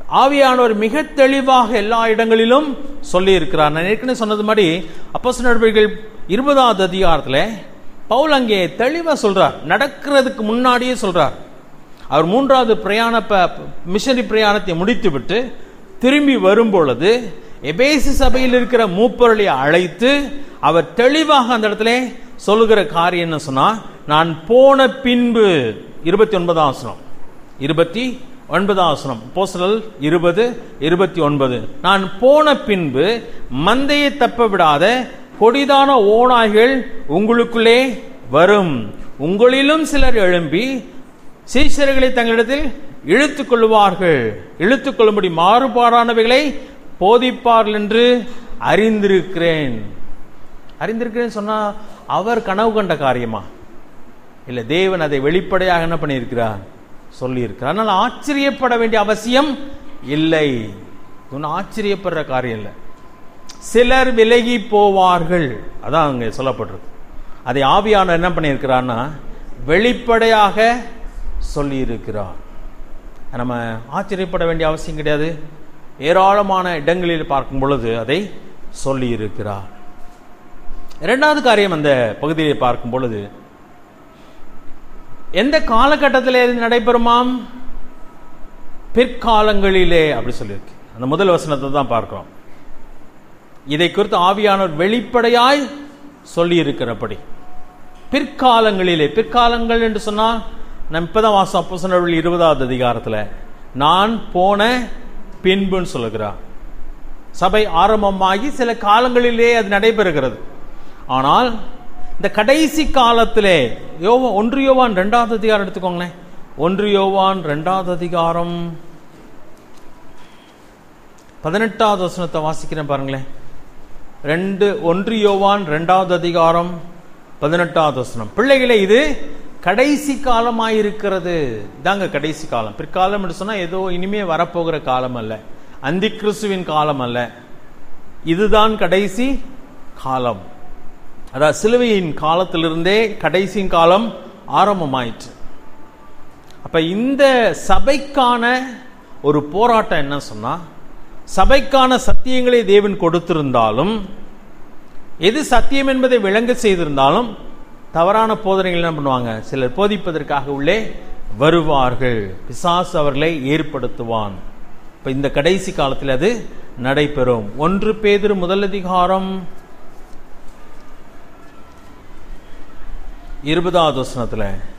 ஆவியானவர் மிக தெளிவாக எல்லா இடங்களிலும் சொல்லி இருக்கிறார் நான் ஏற்கனவே சொன்னது மாதிரி அப்போஸ்தலர் நடவடிக்கைகள் இருபதாவது அதிகாரத்தில் பவுல் அங்கே தெளிவாக சொல்றார் நடக்கிறதுக்கு முன்னாடியே சொல்றார் அவர் மூன்றாவது பிரயாண மிஷனரி பிரயாணத்தை முடித்துவிட்டு திரும்பி வரும் பொழுது எபேசு சபையில் இருக்கிற மூப்பர்களை அழைத்து அவர் தெளிவாக அந்த இடத்துல சொல்லுகிற காரியம் என்ன சொன்னா நான் போன பின்பு இருபத்தி ஒன்பதாம் வசனம் இருபத்தி ஒன்பதாம் வசனம் போஸ்டல் இருபது இருபத்தி ஒன்பது நான் போன பின்பு மந்தையை தப்ப விடாத கொடிதான ஓநாய்கள் உங்களுக்குள்ளே வரும் உங்களிலும் சிலர் எழும்பி சீஷர்களை தங்களிடத்தில் இழுத்துக் கொள்வார்கள் இழுத்துக் கொள்ளும்படி மாறுபாடானவைகளை போதிப்பார்கள் என்று அறிந்திருக்கிறேன் அறிந்திருக்கிறேன் சொன்னா அவர் கனவு கண்ட காரியமா இல்ல தேவன் அதை வெளிப்படையாக என்ன பண்ணியிருக்கிறார் சொல்லியிருக்கிறார் அதனால ஆச்சரியப்பட வேண்டிய அவசியம் இல்லை ஒன்றும் ஆச்சரியப்படுற காரியம் இல்லை சிலர் விலகி போவார்கள் அதான் அங்கே சொல்லப்பட்டிருக்கு அதை ஆவியானவர் என்ன பண்ணியிருக்கிறார்னா வெளிப்படையாக சொல்லியிருக்கிறார் நம்ம ஆச்சரியப்பட வேண்டிய அவசியம் கிடையாது ஏராளமான இடங்களில் பார்க்கும் பொழுது அதை சொல்லியிருக்கிறார் இரண்டாவது காரியம் அந்த பகுதியை பார்க்கும் பொழுது எந்த காலகட்டத்தில் இது நடைபெறுமாம் பிற்காலங்களிலே அப்படி சொல்லியிருக்கு அந்த முதல் வசனத்தை தான் பார்க்கிறோம் இதை குறித்து ஆவியானவர் வெளிப்படையாய் சொல்லி இருக்கிறபடி பிற்காலங்களிலே பிற்காலங்கள் என்று சொன்னால் நம்ம இப்பதான் வாசம் அப்போ சொன்ன இருபதாவது அதிகாரத்தில் நான் போன பின்புன்னு சொல்லுகிறார் சபை ஆரம்பமாகி சில காலங்களிலே அது நடைபெறுகிறது ஆனால் இந்த கடைசி காலத்திலே யோவா ஒன்று யோவான் ரெண்டாவது அதிகாரம் எடுத்துக்கோங்களேன் ஒன்று யோவான் ரெண்டாவது அதிகாரம் பதினெட்டாவது வசனத்தை வாசிக்கிறேன் பாருங்களேன் ரெண்டு ஒன்று யோவான் ரெண்டாவது அதிகாரம் பதினெட்டாவது வசனம் பிள்ளைகளே இது கடைசி காலமாயிருக்கிறது இதாங்க கடைசி காலம் பிற்காலம் என்று சொன்னா ஏதோ இனிமே வரப்போகிற காலம் அல்ல அந்தி கிறிஸ்துவின் காலம் அல்ல இதுதான் கடைசி காலம் அதாவது சிலுவையின் காலத்திலிருந்தே கடைசியின் காலம் ஆரம்பமாயிற்று அப்ப இந்த சபைக்கான ஒரு போராட்டம் என்ன சொன்னா சபைக்கான சத்தியங்களை தேவன் கொடுத்திருந்தாலும் எது சத்தியம் என்பதை விளங்க செய்திருந்தாலும் தவறான போதனைகள் என்ன பண்ணுவாங்க சிலர் போதிப்பதற்காக உள்ளே வருவார்கள் பிசாசு அவர்களை ஏற்படுத்துவான் இப்ப இந்த கடைசி காலத்தில் அது நடைபெறும் ஒன்று பேதிரு முதல் அதிகாரம் இருபதாவது வசனத்துல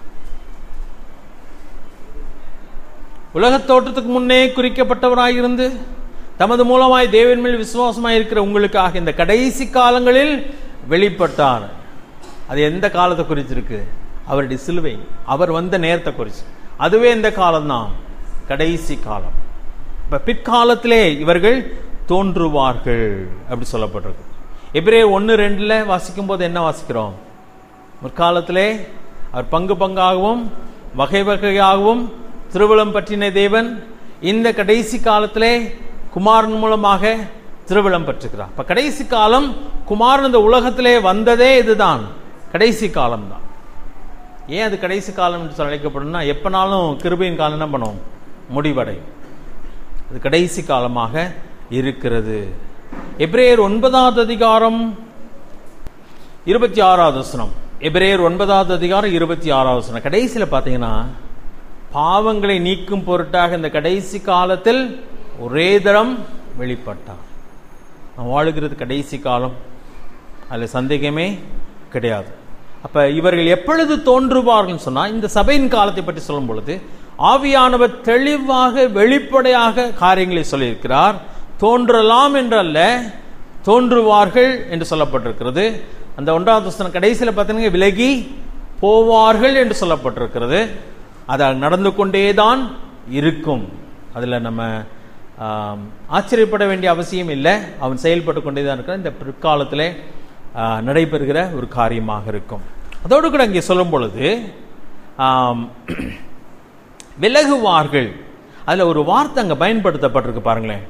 உலகத் தோற்றத்துக்கு முன்னே குறிக்கப்பட்டவராயிருந்து தமது மூலமாய் தேவன் மேல் விசுவாசமாய் இருக்கிற உங்களுக்காக இந்த கடைசி காலங்களில் வெளிப்பட்டார் அது எந்த காலத்தை குறிச்சிருக்கு அவருடைய சிலுவை அவர் வந்த நேரத்தை குறிச்சு அதுவே இந்த காலம்தான் கடைசி காலம் இப்ப பிற்காலத்திலே இவர்கள் தோன்றுவார்கள் அப்படி சொல்லப்பட்டிருக்கு எபிரே ஒன்று ரெண்டுல வாசிக்கும் போது என்ன வாசிக்கிறோம் முற்காலத்திலே அவர் பங்கு பங்காகவும் வகை வகையாகவும் திருவிழம் பற்றின தேவன் இந்த கடைசி காலத்திலே குமாரன் மூலமாக திருவிழம் பெற்றுக்கிறார் இப்ப கடைசி காலம் குமாரன் இந்த உலகத்திலே வந்ததே இதுதான் கடைசி காலம் தான் ஏன் அது கடைசி காலம் என்று சொல்லி அழைக்கப்படும்னா எப்பனாலும் கிருபையின் காலம் என்ன பண்ணும் முடிவடையும் அது கடைசி காலமாக இருக்கிறது எப்ரேயர் ஒன்பதாவது அதிகாரம் இருபத்தி ஆறாவது வசனம் எபிரேயர் ஒன்பதாவது அதிகாரம் இருபத்தி ஆறாவது வசனம் கடைசியில் பார்த்தீங்கன்னா பாவங்களை நீக்கும் பொருட்டாக இந்த கடைசி காலத்தில் ஒரே தரம் வெளிப்பட்டார் நான் வாழுகிறது கடைசி காலம் அதில் சந்தேகமே கிடையாது அப்ப இவர்கள் எப்பொழுது தோன்றுவார்கள் சொன்னா இந்த சபையின் காலத்தை பற்றி சொல்லும் பொழுது ஆவியானவர் தெளிவாக வெளிப்படையாக காரியங்களை சொல்லியிருக்கிறார் தோன்றலாம் என்றல்ல தோன்றுவார்கள் என்று சொல்லப்பட்டிருக்கிறது அந்த ஒன்றாவது வசனம் கடைசியில் பார்த்தீங்கன்னா விலகி போவார்கள் என்று சொல்லப்பட்டிருக்கிறது அது நடந்து கொண்டேதான் இருக்கும் அதில் நம்ம ஆம், ஆச்சரியப்பட வேண்டிய அவசியம் இல்லை அவன் செயல்பட்டு கொண்டே தான் இருக்கிற இந்த பிற்காலத்திலே ஆ, நடைபெறுகிற ஒரு காரியமாக இருக்கும் அதோடு கூட இங்கே சொல்லும் பொழுது ஆம், விலகுவார்கள் அதில் ஒரு வார்த்தை அங்கே பயன்படுத்தப்பட்டிருக்கு பாருங்களேன்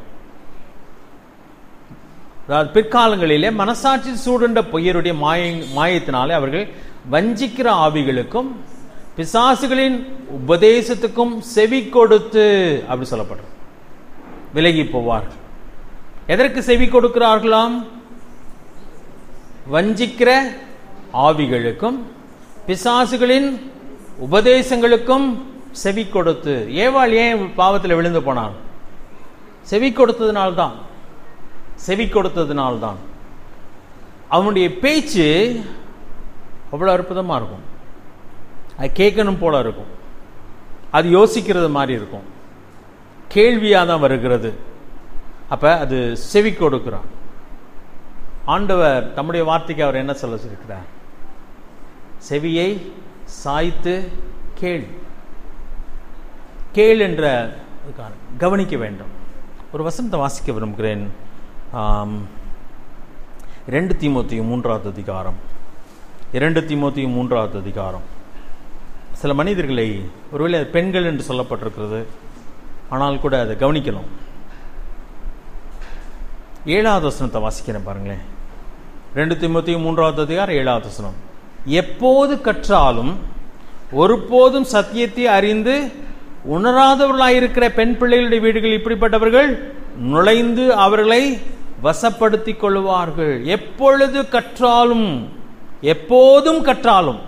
அதாவது பிற்காலங்களிலே மனசாட்சி சூடுண்ட பொய்யருடைய மாய மாயத்தினாலே அவர்கள் வஞ்சிக்கிற ஆவிகளுக்கும் பிசாசுகளின் உபதேசத்துக்கும் செவி கொடுத்து அப்படி சொல்லப்படுறது விலகி போவார்கள் எதற்கு செவி கொடுக்கிறார்களாம் வஞ்சிக்கிற ஆவிகளுக்கும் பிசாசுகளின் உபதேசங்களுக்கும் செவி கொடுத்து ஏவாள் ஏன் பாவத்தில் விழுந்து போனான் செவி கொடுத்ததினால்தான் செவி கொடுத்ததினால்தான் அவனுடைய பேச்சு அவ்வளோ அற்புதமாக இருக்கும் அது கேட்கணும் போல இருக்கும் அது யோசிக்கிறது மாதிரி இருக்கும் கேள்வியாக தான் வருகிறது அப்போ அது செவி கொடுக்கிறான் ஆண்டவர் தம்முடைய வார்த்தைக்கு அவர் என்ன சொல்ல சொல்லியிருக்கிறார் செவியை சாய்த்து கேள் கேள் என்ற கவனிக்க வேண்டும் ஒரு வசனத்தை வாசிக்க விரும்புகிறேன் ஆம், இரண்டு தீமோத்தியும் மூன்றாவது அதிகாரம் இரண்டு தீமோத்தியும் மூன்றாவது அதிகாரம் சில மனிதர்களை ஒருவேளை அது பெண்கள் என்று சொல்லப்பட்டிருக்கிறது ஆனால் கூட அதை கவனிக்கணும் ஏழாவது வசனத்தை வாசிக்கிறேன் பாருங்களேன் ரெண்டு திமுத்தையும் மூன்றாவது அதிகாரம் ஏழாவது வசனம் எப்போது கற்றாலும் ஒருபோதும் சத்தியத்தை அறிந்து உணராதவர்களாயிருக்கிற பெண் பிள்ளைகளுடைய வீடுகள் இப்படிப்பட்டவர்கள் நுழைந்து அவர்களை வசப்படுத்திக் கொள்வார்கள் எப்பொழுது கற்றாலும் எப்போதும் கற்றாலும்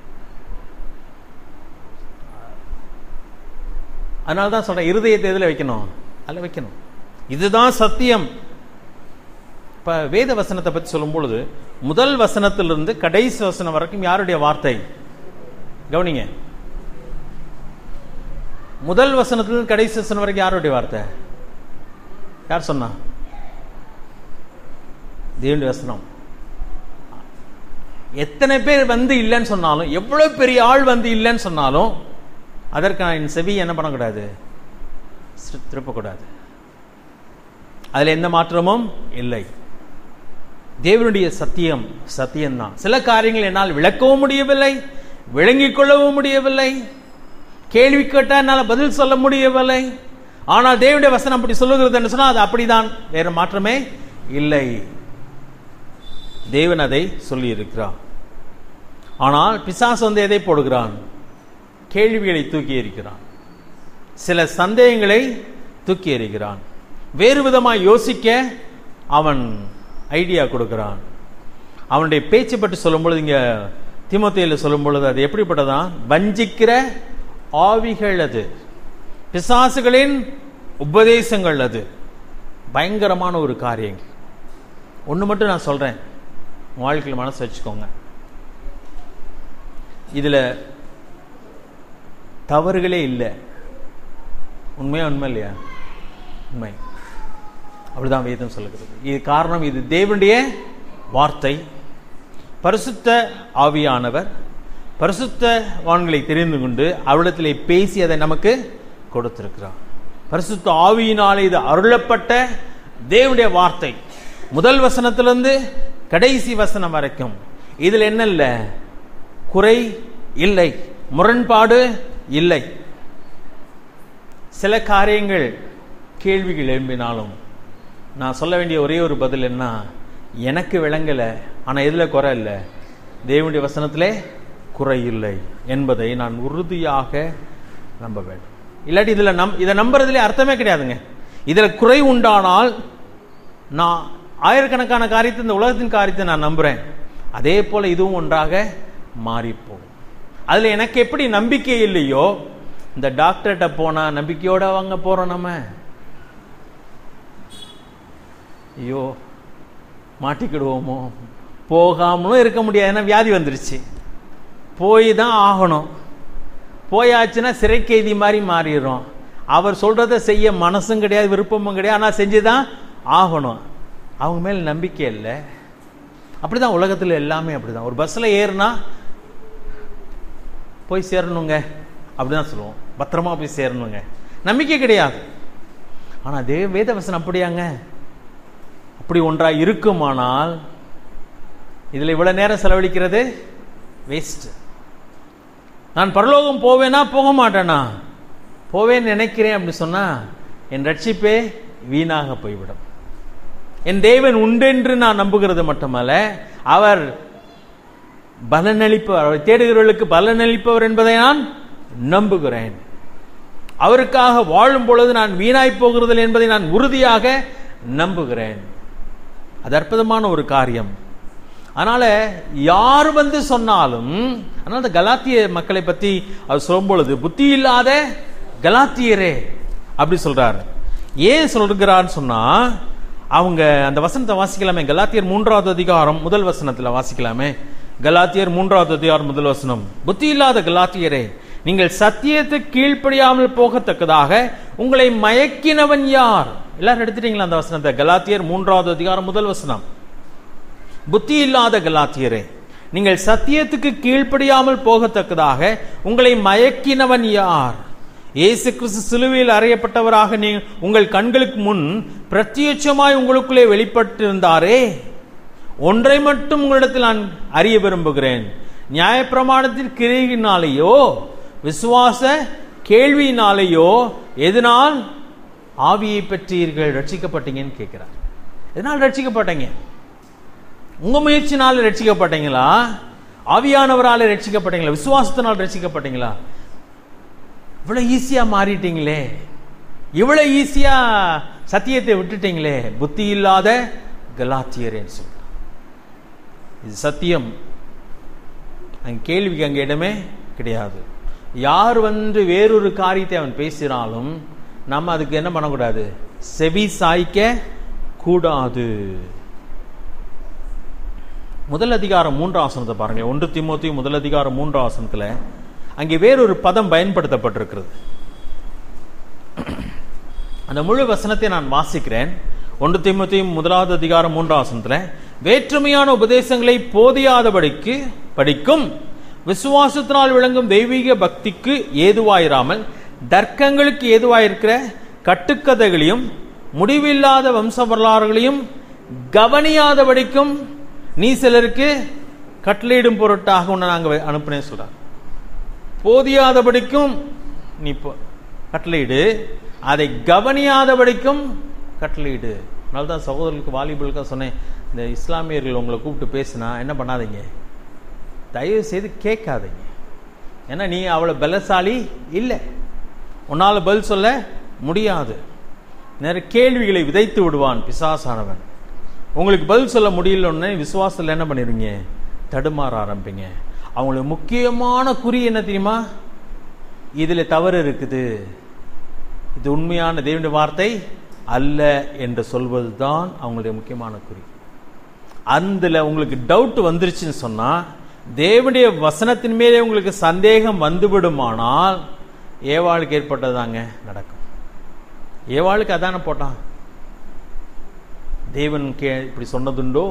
அதனால தான் சொல்றேன் இருதயத்தை எதில் வைக்கணும் அதில் வைக்கணும் இதுதான் சத்தியம் இப்ப வேத வசனத்தை பற்றி சொல்லும் பொழுது முதல் வசனத்திலிருந்து கடைசி வசனம் வரைக்கும் யாருடைய வார்த்தை கவனிங்க முதல் வசனத்திலிருந்து கடைசி வசனம் வரைக்கும் யாருடைய வார்த்தை யார் சொன்னா தேவனுடைய வசனம் எத்தனை பேர் வந்து இல்லைன்னு சொன்னாலும் எவ்வளவு பெரிய ஆள் வந்து இல்லைன்னு சொன்னாலும் அதற்கு நான் என் செவி என்ன பண்ணக்கூடாது சிரு- திருப்பக்கூடாது அதில் எந்த மாற்றமும் இல்லை தேவனுடைய சத்தியம் சத்தியம்தான் சில காரியங்கள் என்னால் விளக்கவும் முடியவில்லை விளங்கிக் கொள்ளவும் முடியவில்லை கேள்வி கேட்டால் என்னால் பதில் சொல்ல முடியவில்லை ஆனால் தேவனுடைய வசனம் அப்படி சொல்லுகிறது என்று சொன்னால் அது அப்படிதான் வேற மாற்றமே இல்லை தேவன் அதை சொல்லி இருக்கிறார் ஆனால் பிசாசு வந்து எதை போடுகிறான் கேள்விகளை தூக்கி எறிகிறான் சில சந்தேகங்களை தூக்கி எறிகிறான் வேறு விதமாய் யோசிக்க அவன் ஐடியா கொடுக்கிறான் அவனுடைய பேச்சு பற்றி சொல்லும் பொழுது இங்க திமுத்தையில் சொல்லும் பொழுது அது எப்படிப்பட்டதான் வஞ்சிக்கிற ஆவிகள் அது பிசாசுகளின் உபதேசங்கள் அது பயங்கரமான ஒரு காரியங்கள் ஒன்று மட்டும் நான் சொல்றேன் உன் வாழ்க்கையில் மனசு வச்சுக்கோங்க இதுல தவறுகளே இல்லை உண்மையா உண்மை இல்லையா உண்மை அப்படிதான் வேதம் சொல்லுகிறது இது காரணம் இது தேவனுடைய வார்த்தை பரிசுத்த ஆவியானவர் பரிசுத்த வான்களை தெரிந்து கொண்டு அவளிடத்திலே பேசி அதை நமக்கு கொடுத்திருக்கிறார் பரிசுத்த ஆவியினாலே இது அருளப்பட்ட தேவனுடைய வார்த்தை முதல் வசனத்திலிருந்து கடைசி வசனம் வரைக்கும் இதில் என்ன இல்லை குறை இல்லை முரண்பாடு இல்லை சில காரியங்கள் கேள்விகள் எழும்பினாலும் நான் சொல்ல வேண்டிய ஒரே ஒரு பதில் என்ன எனக்கு விளங்கலை ஆனால் எதில் குறை இல்லை தேவனுடைய வசனத்திலே குறை இல்லை என்பதை நான் உறுதியாக நம்ப வேண்டும் இல்லாட்டி இதில் நம் இதை நம்புறதுல அர்த்தமே கிடையாதுங்க இதில் குறை உண்டானால் நான் ஆயிரக்கணக்கான காரியத்தை இந்த உலகத்தின் காரியத்தை நான் நம்புறேன் அதே போல இதுவும் ஒன்றாக மாறிப்போம் அதுல எனக்கு எப்படி நம்பிக்கை இல்லையோ இந்த டாக்டர்கிட்ட போனா நம்பிக்கையோட வாங்க போறோம் நம்ம ஐயோ மாட்டிக்கிடுவோமோ போகாமலும் இருக்க முடியாது ஏன்னா வியாதி வந்துருச்சு போய் தான் ஆகணும் போயாச்சுன்னா சிறை கைதி மாதிரி மாறிடுறோம் அவர் சொல்றதை செய்ய மனசும் கிடையாது விருப்பமும் கிடையாது ஆனால் செஞ்சு தான் ஆகணும் அவங்க மேல் நம்பிக்கை இல்லை அப்படிதான் உலகத்தில் எல்லாமே அப்படிதான் ஒரு பஸ்ஸில் ஏறுனா போய் சேரணுங்க அப்படிதான் சொல்லுவோம் பத்திரமா போய் சேரணுங்க நம்பிக்கை கிடையாது ஆனால் அதே வேதவசனம் அப்படியாங்க அப்படி ஒன்றா இருக்குமானால் இதில் இவ்வளவு நேரம் செலவழிக்கிறது வேஸ்ட் நான் பரலோகம் போவேனா போக மாட்டேனா போவேன்னு நினைக்கிறேன் அப்படி சொன்னா என் ரட்சிப்பே வீணாக போய்விடும் என் தேவன் உண்டென்று நான் நம்புகிறது மட்டுமல்ல அவர் பலனளிப்பவர் அவரை தேடுகிறவர்களுக்கு பலனளிப்பவர் என்பதை நான் நம்புகிறேன் அவருக்காக வாழும் பொழுது நான் வீணாய் போகிறதில்லை என்பதை நான் உறுதியாக நம்புகிறேன் அது அற்புதமான ஒரு காரியம் அதனால யார் வந்து சொன்னாலும் அதனால இந்த கலாத்திய மக்களை பத்தி அவர் சொல்லும் பொழுது புத்தி இல்லாத கலாத்தியரே அப்படி சொல்றாரு ஏன் சொல்கிறான்னு சொன்னா அவங்க அந்த வசனத்தை வாசிக்கலாமே கலாத்தியர் மூன்றாவது அதிகாரம் முதல் வசனத்துல வாசிக்கலாமே கலாத்தியர் மூன்றாவது அதிகாரம் முதல் வசனம் புத்தி இல்லாத கலாத்தியரே நீங்கள் சத்தியத்தை கீழ்ப்படியாமல் போகத்தக்கதாக உங்களை மயக்கினவன் யார் எல்லாரும் எடுத்துட்டீங்களா அந்த வசனத்தை கலாத்தியர் மூன்றாவது அதிகாரம் முதல் வசனம் புத்தி இல்லாத கலாத்தியரே நீங்கள் சத்தியத்துக்கு கீழ்ப்படியாமல் போகத்தக்கதாக உங்களை மயக்கினவன் யார் இயேசு கிறிஸ்து சிலுவையில் அறையப்பட்டவராக நீ உங்கள் கண்களுக்கு முன் பிரத்யட்சமாய் உங்களுக்குள்ளே வெளிப்பட்டிருந்தாரே ஒன்றை மட்டும் உங்களிடத்தில் நான் அறிய விரும்புகிறேன் நியாயப்பிரமாணத்தின் கிரையினாலேயோ விசுவாச கேள்வியினாலேயோ எதனால் ஆவியை பெற்றீர்கள் ரட்சிக்கப்பட்டீங்கன்னு கேட்கிறார் எதனால் ரட்சிக்கப்பட்டீங்க உங்க முயற்சினால ரட்சிக்கப்பட்டீங்களா ஆவியானவரால ரட்சிக்கப்பட்டீங்களா விசுவாசத்தினால் ரட்சிக்கப்பட்டீங்களா இவ்வளவு ஈஸியா மாறிட்டீங்களே இவ்வளவு ஈஸியா சத்தியத்தை விட்டுட்டீங்களே புத்தி இல்லாத கலாத்தியரேன்னு சொல்றார் இது சத்தியம் அங்க கேள்விக்கு அங்க இடமே கிடையாது யார் வந்து வேறொரு காரியத்தை அவன் பேசினாலும் நம்ம அதுக்கு என்ன பண்ணக்கூடாது செவி சாய்க்க கூடாது முதல் அதிகாரம் மூன்றாம் ஆசனத்தை பாருங்க ஒன்று திமுத்தி முதல் அதிகாரம் மூன்றாம் ஆசனத்துல அங்கே வேறொரு பதம் பயன்படுத்தப்பட்டிருக்கிறது அந்த முழு வசனத்தை நான் வாசிக்கிறேன் ஒன்று திமுத்தி முதலாவது அதிகாரம் மூன்றாம் வசனத்துல வேற்றுமையான உபதேசங்களை போதியாதபடிக்கு படிக்கும் விசுவாசத்தினால் விளங்கும் தெய்வீக பக்திக்கு ஏதுவாயிராமல் தர்க்கங்களுக்கு ஏதுவாயிருக்கிற கட்டுக்கதைகளையும் முடிவில்லாத வம்ச வரலாறுகளையும் கவனியாதபடிக்கும் நீ சிலருக்கு கட்டளையிடும் பொருட்டாக உன்னை நாங்க அனுப்புனேன் சொல்றார் போதியாதபடிக்கும் நீ போ- கட்டளையிடு அதை கவனியாதபடிக்கும் கட்டளையிடு அதனால தான் சகோதரர்களுக்கு வாலிபர்களுக்கு சொன்னேன் இந்த இஸ்லாமியர்கள் உங்களை கூப்பிட்டு பேசினா என்ன பண்ணாதீங்க தயவு செய்து கேட்காதீங்க ஏன்னா நீ அவ்வளோ பலசாலி இல்லை உன்னால் பதில் சொல்ல முடியாது நிறைய கேள்விகளை விதைத்து விடுவான் பிசாசானவன் உங்களுக்கு பதில் சொல்ல முடியலன்னு விசுவாசத்தில் என்ன பண்ணிடுவீங்க தடுமாற ஆரம்பிங்க அவங்களுக்கு முக்கியமான குறி என்ன தெரியுமா இதில் தவறு இருக்குது இது உண்மையான தேவனுடைய வார்த்தை அல்ல என்று சொல்வது தான் அவங்களுடைய முக்கியமான குறி அதுல உங்களுக்கு டவுட் வந்துருச்சுன்னு சொன்னா தேவனுடைய வசனத்தின் மேலே உங்களுக்கு சந்தேகம் வந்துவிடுமானால் ஏவாளுக்கு ஏற்பட்டதாங்க நடக்கும் ஏவாளுக்கு அதானே போட்டான் தேவன் கே இப்படி சொன்னதுண்டோ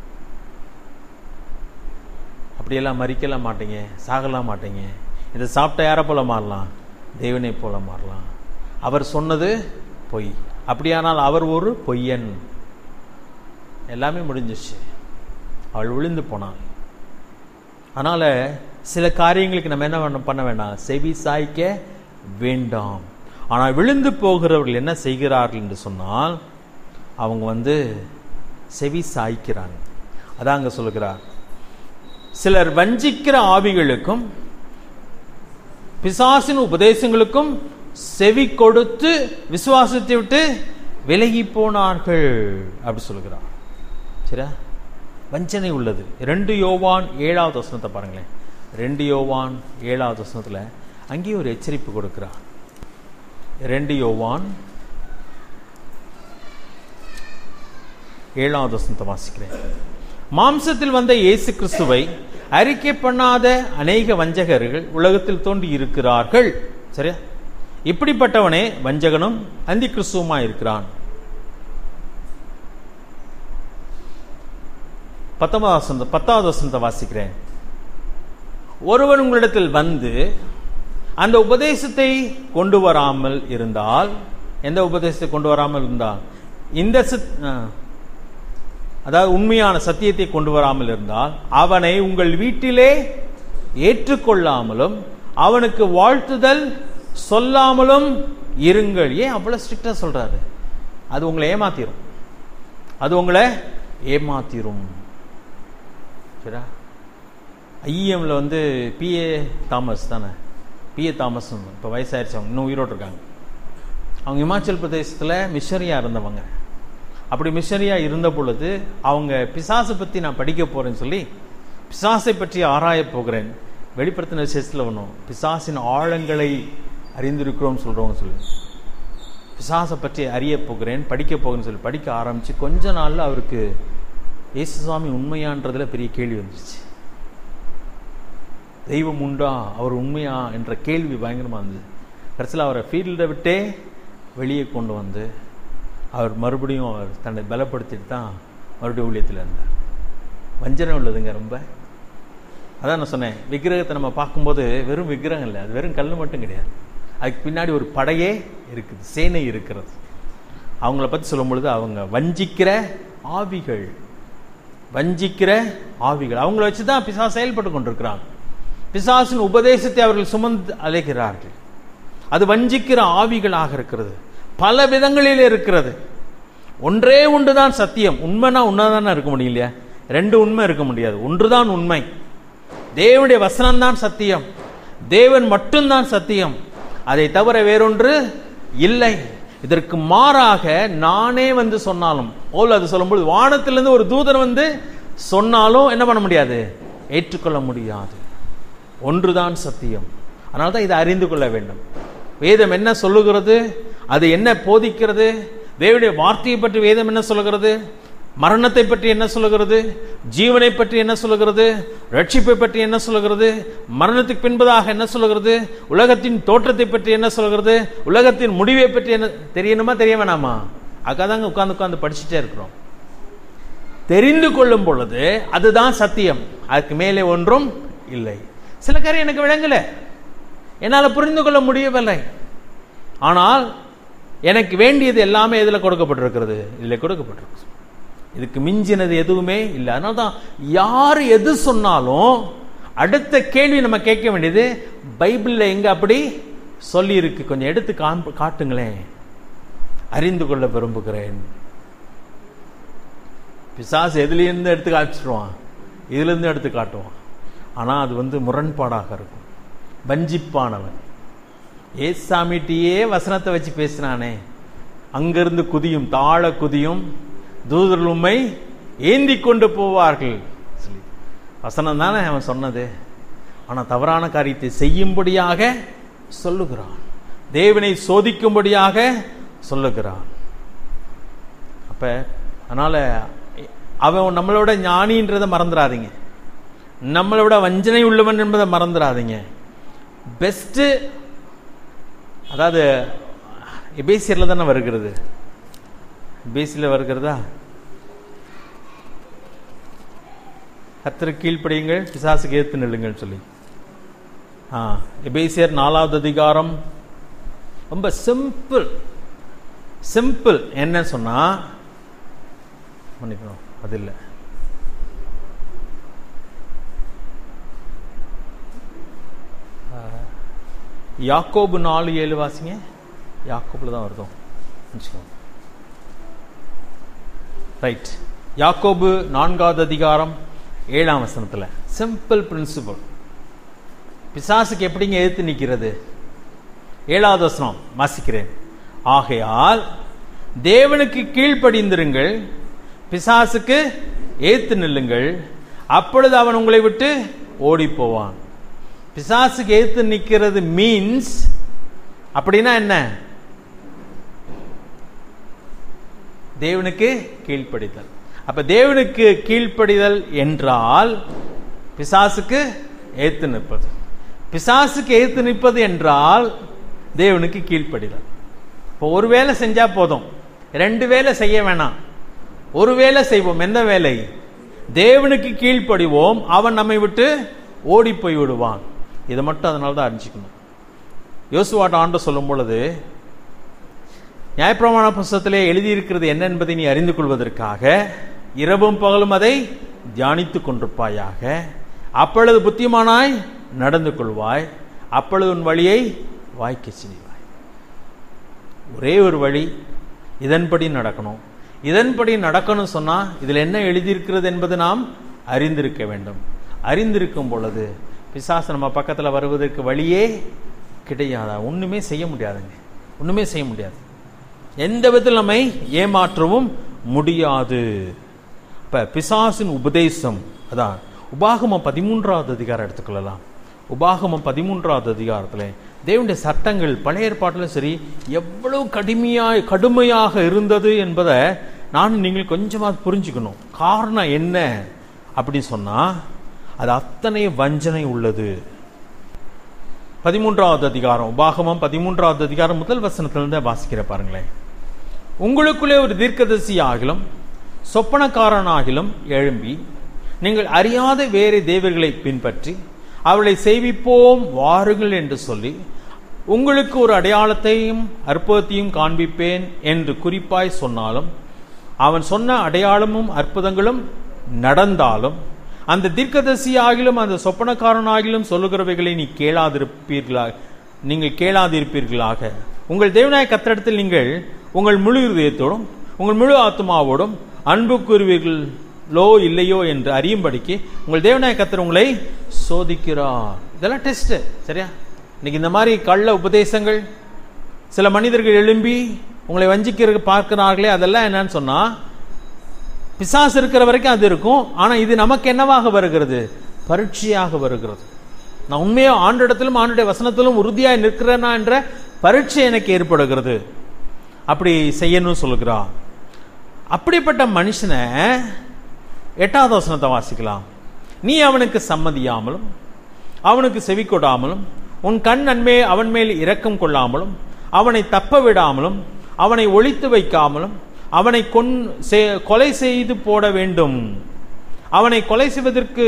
அப்படியெல்லாம் மறிக்கலாம் மாட்டீங்க சாகலாம் மாட்டீங்க இதை சாப்பிட்ட யாரை போல மாறலாம் தேவனை போல மாறலாம் அவர் சொன்னது பொய் அப்படியானால் அவர் ஒரு பொய்யன் எல்லாமே முடிஞ்சிச்சு அவள் விழுந்து போனாள் அதனால சில காரியங்களுக்கு நம்ம என்ன பண்ண- பண்ண வேண்டாம் செவி சாய்க்க வேண்டாம் ஆனால் விழுந்து போகிறவர்கள் என்ன செய்கிறார்கள் என்று சொன்னால் அவங்க வந்து செவி சாய்க்கிறாங்க அதான் அங்க சொல்லுகிறார் சிலர் வஞ்சிக்கிற ஆவிகளுக்கும் பிசாசின் உபதேசங்களுக்கும் செவி கொடுத்து விசுவாசத்தை விட்டு விலகி போனார்கள் அப்படி சொல்லுகிறார் சரியா வஞ்சனை உள்ளது ரெண்டு யோவான் ஏழாவது வசனத்தை பாருங்களேன் ரெண்டு யோவான் ஏழாவது வசனத்துல அங்கேயும் ஒரு எச்சரிப்பு கொடுக்கிறார் ரெண்டு யோவான் ஏழாவது வசனத்தை வாசிக்கிறேன் மாம்சத்தில் வந்த இயேசு கிறிஸ்துவை அறிக்கை பண்ணாத அநேக வஞ்சகர்கள் உலகத்தில் தோன்றி இருக்கிறார்கள் சரியா இப்படிப்பட்டவனே வஞ்சகனும் அந்தி கிறிஸ்துவுமா இருக்கிறான் பத்தொன்பதாவது வசனத்தை பத்தாவது வசனத்தை வாசிக்கிறேன் ஒருவன் உங்களிடத்தில் வந்து அந்த உபதேசத்தை கொண்டு வராமல் இருந்தால் எந்த உபதேசத்தை கொண்டு வராமல் இருந்தால் இந்த சித்- ஆ. அதாவது உண்மையான சத்தியத்தை கொண்டு வராமல் இருந்தால் அவனை உங்கள் வீட்டிலே ஏற்றுக்கொள்ளாமலும் அவனுக்கு வாழ்த்துதல் சொல்லாமலும் இருங்கள் ஏன் அவ்வளவு ஸ்ட்ரிக்டா சொல்றாரு அது உங்களை ஏமாத்திரும் அது உங்களை ஏமாத்திரும் சரியா ஐஎம்ல வந்து பிஏ தாமஸ் தானே பிஏ தாமஸ் இப்போ வயசாயிருச்சு அவங்க இன்னும் உயிரோடு இருக்காங்க அவங்க இமாச்சல் பிரதேசத்தில் மிஷனரியாக இருந்தவங்க அப்படி மிஷனரியாக இருந்த பொழுது அவங்க பிசாசை பற்றி நான் படிக்க போகிறேன்னு சொல்லி பிசாசை பற்றி ஆராய போகிறேன் வெளிப்படுத்தின விசேஷத்தில் ஒன்றும் பிசாசின் ஆழங்களை அறிந்திருக்கிறோம் சொல்கிறவங்க சொல்லி பிசாசை பற்றி அறிய போகிறேன் படிக்க போகிறேன்னு சொல்லி படிக்க ஆரம்பித்து கொஞ்ச நாளில் அவருக்கு இயேசுசாமி உண்மையான்றதுல பெரிய கேள்வி வந்துருச்சு தெய்வம் உண்டா அவர் உண்மையா என்ற கேள்வி பயங்கரமாக இருந்தது கடைசியில் அவரை ஃபீல்டை விட்டே வெளியே கொண்டு வந்து அவர் மறுபடியும் அவர் தன்னை பலப்படுத்திட்டு தான் மறுபடியும் ஊழியத்தில் இருந்தார் வஞ்சனை உள்ளதுங்க ரொம்ப அதான் நான் சொன்னேன் விக்கிரகத்தை நம்ம பார்க்கும்போது வெறும் விக்கிரகம் இல்லை அது வெறும் கல் மட்டும் கிடையாது அதுக்கு பின்னாடி ஒரு படையே இருக்குது சேனை இருக்கிறது அவங்கள பற்றி சொல்லும் பொழுது அவங்க வஞ்சிக்கிற ஆவிகள் வஞ்சிக்கிற ஆவிகள் அவங்கள வச்சு தான் பிசா செயல்பட்டு கொண்டிருக்கிறாங்க பிசாசின் உபதேசத்தை அவர்கள் சுமந்து அலைகிறார்கள் அது வஞ்சிக்கிற ஆவிகளாக இருக்கிறது பல விதங்களில் இருக்கிறது ஒன்றே ஒன்றுதான் சத்தியம் உண்மைனா உண்மைதானே இருக்க முடியும் இல்லையா ரெண்டு உண்மை இருக்க முடியாது ஒன்றுதான் உண்மை தேவனுடைய வசனம் தான் சத்தியம் தேவன் மட்டும்தான் சத்தியம் அதை தவிர வேறொன்று இல்லை இதற்கு மாறாக நானே வந்து சொன்னாலும் ஓல் அது சொல்லும்போது வானத்திலிருந்து ஒரு தூதன் வந்து சொன்னாலும் என்ன பண்ண முடியாது ஏற்றுக்கொள்ள முடியாது ஒன்றுதான் சத்தியம் அதனால தான் இதை அறிந்து கொள்ள வேண்டும் வேதம் என்ன சொல்லுகிறது அது என்ன போதிக்கிறது தேவனுடைய வார்த்தையை பற்றி வேதம் என்ன சொல்லுகிறது மரணத்தை பற்றி என்ன சொல்லுகிறது ஜீவனை பற்றி என்ன சொல்லுகிறது ரட்சிப்பை பற்றி என்ன சொல்லுகிறது மரணத்துக்கு பின்பதாக என்ன சொல்லுகிறது உலகத்தின் தோற்றத்தை பற்றி என்ன சொல்லுகிறது உலகத்தின் முடிவை பற்றி என்ன தெரியணுமா தெரிய வேணாமா அக்காதாங்க உட்காந்து உட்காந்து படிச்சுட்டே இருக்கிறோம் தெரிந்து கொள்ளும் பொழுது அதுதான் சத்தியம் அதுக்கு மேலே ஒன்றும் இல்லை சில காரியம் எனக்கு விளங்கல என்னால் புரிந்து கொள்ள முடியவில்லை ஆனால் எனக்கு வேண்டியது எல்லாமே இதில் கொடுக்கப்பட்டிருக்கிறது இதில் கொடுக்கப்பட்டிருக்கு இதுக்கு மிஞ்சினது எதுவுமே இல்லை அதனால தான் யார் எது சொன்னாலும் அடுத்த கேள்வி நம்ம கேட்க வேண்டியது பைபிளில் எங்க அப்படி சொல்லி இருக்கு கொஞ்சம் எடுத்து காண்ப காட்டுங்களேன் அறிந்து கொள்ள விரும்புகிறேன் பிசாசு எதுலேருந்து எடுத்து காமிச்சிடுவான் இதுலேருந்து எடுத்து காட்டுவான் ஆனால் அது வந்து முரண்பாடாக இருக்கும் வஞ்சிப்பானவன் ஏசாமிட்டியே வசனத்தை வச்சு பேசினானே அங்கிருந்து குதியும் தாழ குதியும் தூதர்கள் உண்மை ஏந்தி கொண்டு போவார்கள் சொல்லி வசனம் தானே அவன் சொன்னது ஆனால் தவறான காரியத்தை செய்யும்படியாக சொல்லுகிறான் தேவனை சோதிக்கும்படியாக சொல்லுகிறான் அப்ப அதனால அவன் நம்மளோட ஞானின்றதை மறந்துடாதீங்க நம்மளோட வஞ்சனை உள்ளவன் என்பதை மறந்துடாதீங்க பெஸ்ட் அதாவது எபேசியரில் தானே வருகிறது எபேசியில் வருகிறதா கத்திர கீழ்ப்படியுங்கள் பிசாசுக்கு ஏத்து நில்லுங்கள் சொல்லி ஆ எபேசியர் நாலாவது அதிகாரம் ரொம்ப சிம்பிள் சிம்பிள் என்ன சொன்னா மன்னிக்கணும் அது இல்லை யாக்கோபு நாலு ஏழு வாசிங்க யாக்கோபுல தான் வருதோம் ரைட் யாக்கோபு நான்காவது அதிகாரம் ஏழாம் வசனத்துல சிம்பிள் பிரின்சிபல் பிசாசுக்கு எப்படிங்க எதிர்த்து நிற்கிறது ஏழாவது வசனம் வாசிக்கிறேன் ஆகையால் தேவனுக்கு கீழ்ப்படிந்திருங்கள் பிசாசுக்கு ஏத்து நில்லுங்கள் அப்பொழுது அவன் உங்களை விட்டு ஓடி போவான் பிசாசுக்கு ஏத்து நிற்கிறது மீன்ஸ் அப்படின்னா என்ன தேவனுக்கு கீழ்ப்படிதல் அப்ப தேவனுக்கு கீழ்ப்படிதல் என்றால் பிசாசுக்கு ஏத்து நிற்பது பிசாசுக்கு ஏத்து நிற்பது என்றால் தேவனுக்கு கீழ்ப்படிதல் இப்போ ஒரு வேலை செஞ்சா போதும் ரெண்டு வேலை செய்ய வேணாம் ஒரு வேலை செய்வோம் எந்த வேலை தேவனுக்கு கீழ்ப்படிவோம் அவன் நம்மை விட்டு ஓடி போய் விடுவான் இதை மட்டும் அதனால தான் அறிஞ்சிக்கணும் யோசுவாட்ட ஆண்டு சொல்லும் பொழுது நியாயப்பிரமாண புஸ்தகத்திலே எழுதியிருக்கிறது என்ன என்பதை நீ அறிந்து கொள்வதற்காக இரவும் பகலும் அதை தியானித்துக் கொண்டிருப்பாயாக அப்பொழுது புத்திமானாய் நடந்து கொள்வாய் அப்பொழுது உன் வழியை வாய்க்க செய்வாய் ஒரே ஒரு வழி இதன்படி நடக்கணும் இதன்படி நடக்கணும் சொன்னா இதுல என்ன எழுதியிருக்கிறது என்பது நாம் அறிந்திருக்க வேண்டும் அறிந்திருக்கும் பொழுது பிசாசு நம்ம பக்கத்துல வருவதற்கு வழியே கிடையாதா ஒண்ணுமே செய்ய முடியாதுங்க ஒண்ணுமே செய்ய முடியாது எந்த விதத்தில் நம்மை ஏமாற்றவும் முடியாது இப்ப பிசாசின் உபதேசம் அதான் உபாகமம் பதிமூன்றாவது அதிகாரம் எடுத்துக்கொள்ளலாம் உபாகமம் பதிமூன்றாவது அதிகாரத்துல தேவனுடைய சட்டங்கள் பழைய ஏற்பாட்டிலும் சரி எவ்வளவு கடுமையாய் கடுமையாக இருந்தது என்பதை நான் நீங்கள் கொஞ்சமா புரிஞ்சுக்கணும் காரணம் என்ன அப்படின்னு சொன்னா அது அத்தனை வஞ்சனை உள்ளது பதிமூன்றாவது அதிகாரம் உபாகமம் பதிமூன்றாவது அதிகாரம் முதல் வசனத்திலிருந்து வாசிக்கிற பாருங்களேன் உங்களுக்குள்ளே ஒரு தீர்க்கதரிசி ஆகிலும் சொப்பனக்காரனாகிலும் எழும்பி நீங்கள் அறியாத வேறு தேவர்களை பின்பற்றி அவளை செய்விப்போம் வாருங்கள் என்று சொல்லி உங்களுக்கு ஒரு அடையாளத்தையும் அற்புதத்தையும் காண்பிப்பேன் என்று குறிப்பாய் சொன்னாலும் அவன் சொன்ன அடையாளமும் அற்புதங்களும் நடந்தாலும் அந்த தீர்க்கதரிசி ஆகிலும் அந்த சொப்பனக்காரனாகிலும் சொல்லுகிறவைகளை நீ கேளாதிருப்பீர்களாக நீங்கள் கேளாதிருப்பீர்களாக உங்கள் தேவநாய கத்திரத்தில் நீங்கள் உங்கள் முழு இதயத்தோடும் உங்கள் முழு ஆத்மாவோடும் அன்பு கூறுவீர்களோ இல்லையோ என்று அறியும்படிக்கு உங்கள் தேவநாய கத்தர் உங்களை சோதிக்கிறார் இதெல்லாம் டெஸ்ட் சரியா இன்னைக்கு இந்த மாதிரி கள்ள உபதேசங்கள் சில மனிதர்கள் எழும்பி உங்களை வஞ்சிக்கிறதுக்கு பார்க்கிறார்களே அதெல்லாம் என்னன்னு சொன்னா பிசாசு இருக்கிற வரைக்கும் அது இருக்கும் ஆனா இது நமக்கு என்னவாக வருகிறது பரீட்சையாக வருகிறது நான் உண்மையா ஆண்டிடத்திலும் ஆண்டுடைய வசனத்திலும் உறுதியாய் நிற்கிறேனா என்ற பரீட்சை எனக்கு ஏற்படுகிறது அப்படி செய்யணும்னு சொல்லுகிறா அப்படிப்பட்ட மனுஷனை எட்டாவது வசனத்தை வாசிக்கலாம் நீ அவனுக்கு சம்மதியாமலும் அவனுக்கு செவி கொடாமலும் உன் கண் நன்மே அவன் மேல் இரக்கம் கொள்ளாமலும் அவனை தப்ப விடாமலும் அவனை ஒழித்து வைக்காமலும் அவனை கொன் செ- கொலை செய்து போட வேண்டும் அவனை கொலை செய்வதற்கு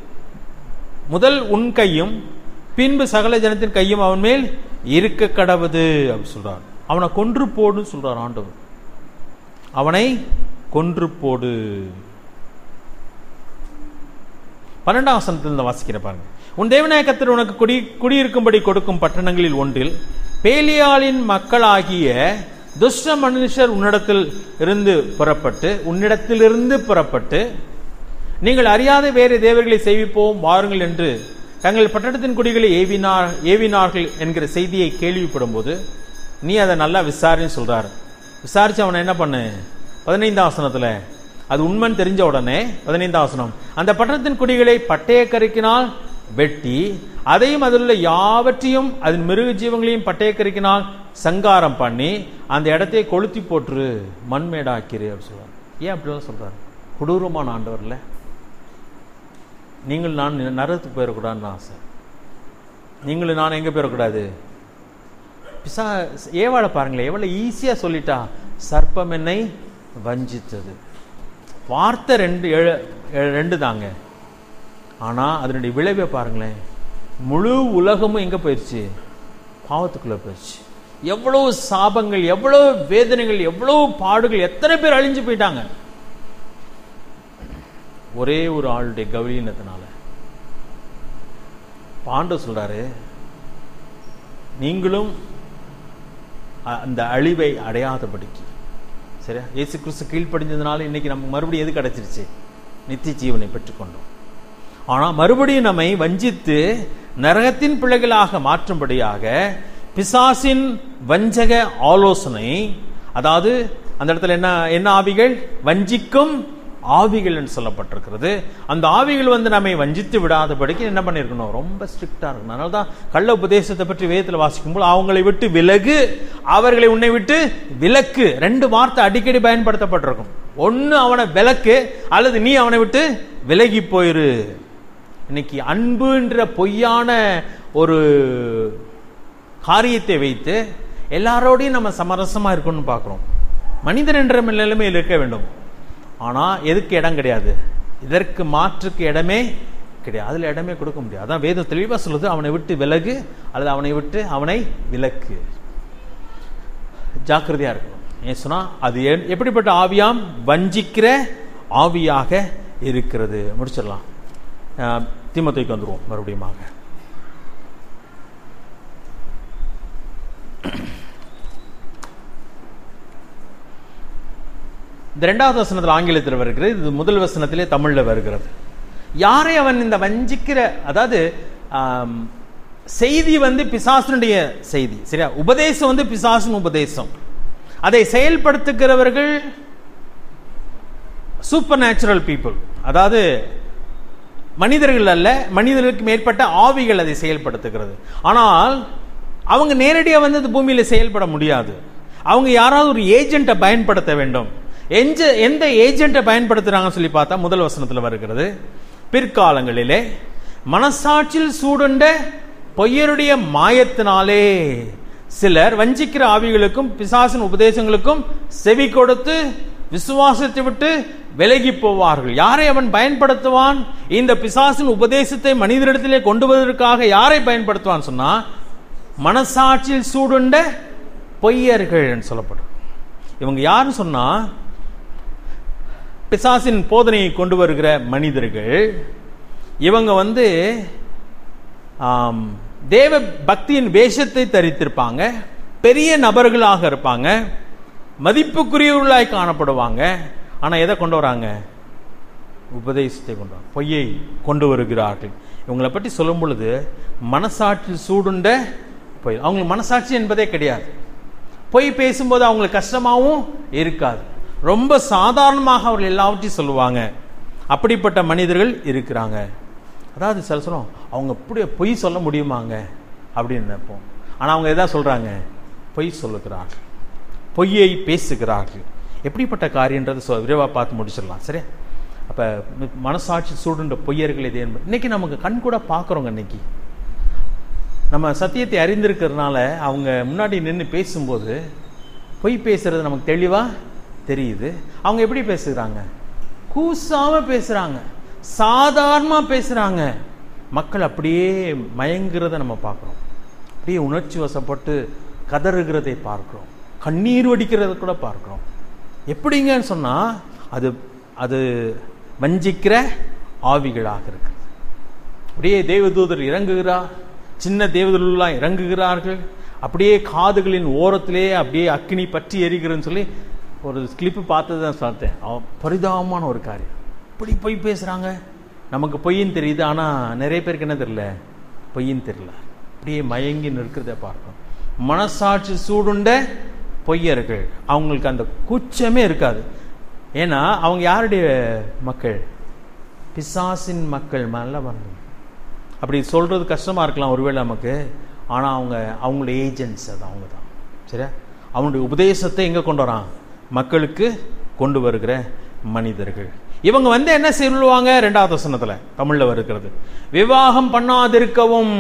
முதல் உன் கையும் பின்பு சகல ஜனத்தின் கையும் அவன் மேல் இருக்க கடவுது அப்படி சொல்றார் அவனை கொன்று போடுன்னு சொல்றார் ஆண்டவர் அவனை கொன்று போடு பன்னெண்டாம் வசனத்தில் வாசிக்கிற பாருங்க உன் தேவநாய கர்த்தர் உனக்கு குடி குடியிருக்கும்படி கொடுக்கும் பட்டணங்களில் ஒன்றில் பேலியாளின் மக்களாகிய துஷ்ட மனுஷர் உன்னிடத்தில் இருந்து புறப்பட்டு உன்னிடத்திலிருந்து புறப்பட்டு நீங்கள் அறியாத வேறு தேவர்களை செய்விப்போம் வாருங்கள் என்று தங்கள் பட்டணத்தின் குடிகளை ஏவினார் ஏவினார்கள் என்கிற செய்தியை கேள்விப்படும் போது நீ அதை நல்லா விசாரின்னு சொல்றாரு விசாரிச்சு அவனை என்ன பண்ணு பதினைந்தாம் வசனத்துல அது உண்மைன்னு தெரிஞ்ச உடனே பதினைந்தாம் வசனம் அந்த பட்டணத்தின் குடிகளை பட்டய கருக்கினால் வெட்டி அதையும் அதில் உள்ள யாவற்றையும் அதன் மிருக ஜீவங்களையும் பட்டய கருக்கினால் சங்காரம் பண்ணி அந்த இடத்தை கொளுத்தி போட்டுரு மண்மேடாக்கிரு அப்படி சொல்றாரு ஏன் அப்படிலாம் சொல்றாரு கொடூரமான ஆண்டவர்ல நீங்கள் நான் நரகத்துக்கு போயிடக்கூடாதுன்னு ஆசை நீங்களும் நான் எங்க போயிடக்கூடாது பிசா ஏவாளை பாருங்களேன் எவ்வளவு ஈஸியா சொல்லிட்டா சர்ப்பம் என்னை வஞ்சித்தது வார்த்தை ரெண்டு எழு- எழு- ரெண்டு தாங்க ஆனா அதனுடைய விளைவை பாருங்களேன் முழு உலகமும் எங்க போயிடுச்சு பாவத்துக்குள்ள போயிடுச்சு எவ்வளவு சாபங்கள் எவ்வளவு வேதனைகள் எவ்வளவு பாடுகள் எத்தனை பேர் அழிஞ்சு போயிட்டாங்க ஒரே ஒரு ஆளுடைய கவலீனத்தினால பாண்டு சொல்றாரு நீங்களும் அ- அந்த அழிவை அடையாதபடிக்கு சரியா இயேசு கிறிஸ்து கீழ்ப்படிஞ்சதுனால இன்னைக்கு நமக்கு மறுபடியும் எது கிடைச்சிருச்சு நித்திய ஜீவனை பெற்றுக்கொண்டோம் ஆனா மறுபடியும் நம்மை வஞ்சித்து நரகத்தின் பிள்ளைகளாக மாற்றும்படியாக பிசாசின் வஞ்சக ஆலோசனை அதாவது அந்த இடத்துல என்ன என்ன ஆவிகள் வஞ்சிக்கும் ஆவிகள் என்று சொல்லப்பட்டிருக்கிறது அந்த ஆவிகள் வந்து நம்மை வஞ்சித்து விடாதபடிக்கு என்ன பண்ணிருக்கணும் ரொம்ப ஸ்ட்ரிக்டா இருக்கணும் அதனால தான் கள்ள உபதேசத்தை பற்றி வேதத்தில் வாசிக்கும்போது அவங்களை விட்டு விலகு அவர்களை உன்னை விட்டு விலக்கு ரெண்டு வார்த்தை அடிக்கடி பயன்படுத்தப்பட்டிருக்கும் ஒன்னு அவனை விலக்கு அல்லது நீ அவனை விட்டு விலகி போயிரு இன்னைக்கு அன்புன்ற பொய்யான ஒரு காரியத்தை வைத்து எல்லாரோடையும் நம்ம சமரசமா இருக்கணும்னு பார்க்கிறோம் மனிதன் என்ற நிலைமையில் இருக்க வேண்டும் ஆனா எதுக்கு இடம் கிடையாது இதற்கு மாற்றுக்கு இடமே கிடையாது அதுல இடமே கொடுக்க முடியாது அதான் வேதம் தெளிவா சொல்லுது அவனை விட்டு விலகு அல்லது அவனை விட்டு அவனை விலக்கு ஜாக்கிரதையா இருக்கணும் ஏன் சொன்னா அது எ- எப்படிப்பட்ட ஆவியாம் வஞ்சிக்கிற ஆவியாக இருக்கிறது முடிச்சிடலாம் அஹ், தீமோத்தேயுக்கு வந்துருவோம் மறுபடியுமாக இந்த ரெண்டாவது வசனத்தில் ஆங்கிலத்தில் வருகிறது இது முதல் வசனத்திலே தமிழ்ல வருகிறது யாரை அவன் இந்த வஞ்சிக்கிற அதாவது ஆம், செய்தி வந்து பிசாசனுடைய செய்தி சரியா உபதேசம் வந்து பிசாசன் உபதேசம் அதை செயல்படுத்துகிறவர்கள் சூப்பர் நேச்சுரல் பீப்புள் அதாவது மனிதர்கள் அல்ல மனிதர்களுக்கு மேற்பட்ட ஆவிகள் அதை செயல்படுத்துகிறது ஆனால் அவங்க நேரடியாக வந்து இந்த பூமியில் செயல்பட முடியாது அவங்க யாராவது ஒரு ஏஜென்ட்டை பயன்படுத்த வேண்டும் எஞ்ச எந்த ஏஜென்ட்டை பயன்படுத்துறாங்கன்னு சொல்லி பார்த்தா முதல் வசனத்தில் வருகிறது பிற்காலங்களிலே மனசாட்சியில் சூடுண்ட பொய்யருடைய மாயத்தினாலே சிலர் வஞ்சிக்கிற ஆவிகளுக்கும் பிசாசின் உபதேசங்களுக்கும் செவி கொடுத்து விசுவாசத்தை விட்டு விலகி போவார்கள் யாரை அவன் பயன்படுத்துவான் இந்த பிசாசின் உபதேசத்தை மனிதரிடத்திலே கொண்டு வருவதற்காக யாரை பயன்படுத்துவான் சொன்னா மனசாட்சியில் சூடுண்ட பொய்யர்கள் என்று சொல்லப்படும் இவங்க யாருன்னு சொன்னா பிசாசின் போதனையை கொண்டு வருகிற மனிதர்கள் இவங்க வந்து ஆம், தேவ பக்தியின் வேஷத்தை தரித்திருப்பாங்க பெரிய நபர்களாக இருப்பாங்க மதிப்புக்குரியவர்களாய் காணப்படுவாங்க ஆனா எதை கொண்டு வராங்க உபதேசத்தை கொண்டு வராங்க பொய்யை கொண்டு வருகிறார்கள் இவங்களை பற்றி சொல்லும் பொழுது மனசாட்சி சூடுண்ட பொய் அவங்களுக்கு மனசாட்சி என்பதே கிடையாது பொய் பேசும்போது அவங்களுக்கு கஷ்டமாகவும் இருக்காது ரொம்ப சாதாரணமாக அவர்கள் எல்லாவற்றையும் சொல்லுவாங்க அப்படிப்பட்ட மனிதர்கள் இருக்கிறாங்க அதாவது சில சொல்லுவோம் அவங்க இப்படி பொய் சொல்ல முடியுமாங்க அப்படின்னு நினைப்போம் ஆனால் அவங்க எதா சொல்றாங்க பொய் சொல்லுகிறார்கள் பொய்யை பேசுகிறார்கள் எப்படிப்பட்ட காரியன்றதை சொ- விரைவா பார்த்து முடிச்சிடலாம் சரியா அப்ப ம- மனசாட்சி சூடுன்ற பொய்யர்கள் இது என்பது இன்னைக்கு நமக்கு கண் கூட பார்க்குறோங்க இன்னைக்கு நம்ம சத்தியத்தை அறிந்திருக்கிறதுனால அவங்க முன்னாடி நின்று பேசும்போது பொய் பேசுறது நமக்கு தெளிவா தெரியுது அவங்க எப்படி பேசுகிறாங்க கூசாம பேசுறாங்க சாதாரணமா பேசுறாங்க மக்கள் அப்படியே மயங்குறத நம்ம பார்க்குறோம் அப்படியே உணர்ச்சி வசப்பட்டு கதறுகிறதை பார்க்கிறோம் கண்ணீர் வடிக்கிறத கூட பார்க்கிறோம் எப்படிங்கன்னு சொன்னா அது அது வஞ்சிக்கிற ஆவிகளாக இருக்கிறது அப்படியே தேவதூதர் இறங்குகிறார் சின்ன தேவதூதர்கள்லாம் இறங்குகிறார்கள் அப்படியே காதுகளின் ஓரத்திலே அப்படியே அக்கினி பற்றி எரிகிறன்னு சொல்லி ஒரு கிளிப்பு பார்த்தது தான் பார்த்தேன் அவ- பரிதாபமான ஒரு காரியம் இப்படி பொய் பேசுறாங்க நமக்கு பொய்ன்னு தெரியுது ஆனா நிறைய பேருக்கு என்ன தெரியல பொய்ன்னு தெரியல அப்படியே மயங்கி நிற்கிறத பார்க்கணும் மனசாட்சி சூடுண்ட பொய்யர்கள் அவங்களுக்கு அந்த கூச்சமே இருக்காது ஏன்னா அவங்க யாருடைய மக்கள் பிசாசின் மக்கள் மேல வந்து அப்படி சொல்றது கஷ்டமா இருக்கலாம் ஒருவேளை நமக்கு ஆனா அவங்க அவங்களுடைய ஏஜென்ட்ஸ் அது அவங்க தான் சரியா அவனுடைய உபதேசத்தை எங்க கொண்டு வரான் மக்களுக்கு கொண்டு வருகிற மனிதர்கள் இவங்க வந்து என்ன சொல்லுவாங்க ரெண்டாவது வசனத்துல தமிழ்ல வருகிறது விவாகம் பண்ணாதிருக்கவும்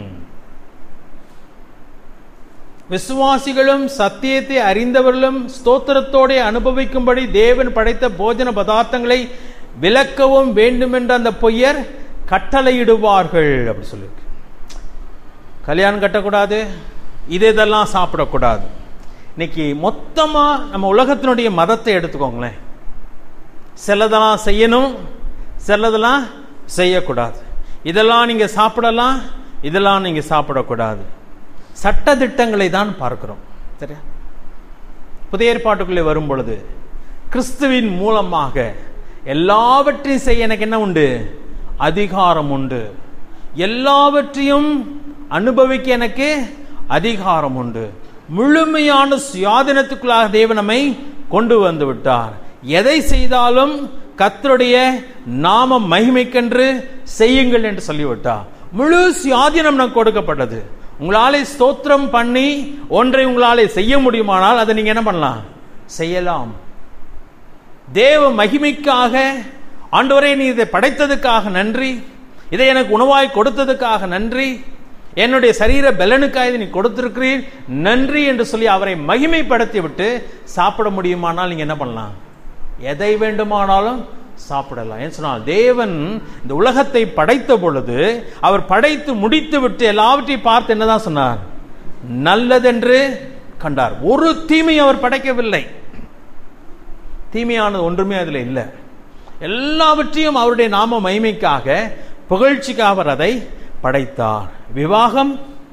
விசுவாசிகளும் சத்தியத்தை அறிந்தவர்களும் ஸ்தோத்திரத்தோட அனுபவிக்கும்படி தேவன் படைத்த போஜன பதார்த்தங்களை விலக்கவும் வேண்டுமென்ற அந்த பொய்யர் கட்டளையிடுவார்கள் அப்படி சொல்லியிருக்கு கல்யாணம் கட்டக்கூடாது இது இதெல்லாம் சாப்பிடக்கூடாது இன்னைக்கு மொத்தமா நம்ம உலகத்தினுடைய மதத்தை எடுத்துக்கோங்களேன் சிலதெல்லாம் செய்யணும் சிலதெல்லாம் செய்யக்கூடாது இதெல்லாம் நீங்க சாப்பிடலாம் இதெல்லாம் நீங்க சாப்பிடக்கூடாது சட்ட திட்டங்களை தான் பார்க்கிறோம் சரியா புதிய ஏற்பாட்டுக்குள்ளே வரும் பொழுது கிறிஸ்துவின் மூலமாக எல்லாவற்றையும் செய்ய எனக்கு என்ன உண்டு அதிகாரம் உண்டு எல்லாவற்றையும் அனுபவிக்க எனக்கு அதிகாரம் உண்டு முழுமையான சுயாதீனத்துக்குள்ளாக தேவன் நம்மை கொண்டு வந்து விட்டார் எதை செய்தாலும் கர்த்தருடைய நாம மகிமைக்கென்று செய்யுங்கள் என்று சொல்லிவிட்டார் முழு சுயாதீனம் நமக்கு கொடுக்கப்பட்டது உங்களாலே ஸ்தோத்திரம் பண்ணி ஒன்றை உங்களாலே செய்ய முடியுமானால் அதை நீங்க என்ன பண்ணலாம் செய்யலாம் தேவ மகிமைக்காக ஆண்டவரே நீ இதை படைத்ததுக்காக நன்றி இதை எனக்கு உணவாய் கொடுத்ததுக்காக நன்றி என்னுடைய சரீர பலனுக்காக இதை நீ கொடுத்திருக்கிறீர் நன்றி என்று சொல்லி அவரை மகிமைப்படுத்தி விட்டு சாப்பிட முடியுமானால் நீங்க என்ன பண்ணலாம் எதை வேண்டுமானாலும் சாப்பிடலாம் ஏன் சொன்னால் தேவன் இந்த உலகத்தை படைத்த பொழுது அவர் படைத்து முடித்து விட்டு எல்லாவற்றையும் பார்த்து என்னதான் சொன்னார் நல்லதென்று கண்டார் ஒரு தீமையும் அவர் படைக்கவில்லை தீமையானது ஒன்றுமே அதுல இல்லை எல்லாவற்றையும் அவருடைய நாம மகிமைக்காக புகழ்ச்சிக்காக அவர் அதை படைத்தார் விவாகம்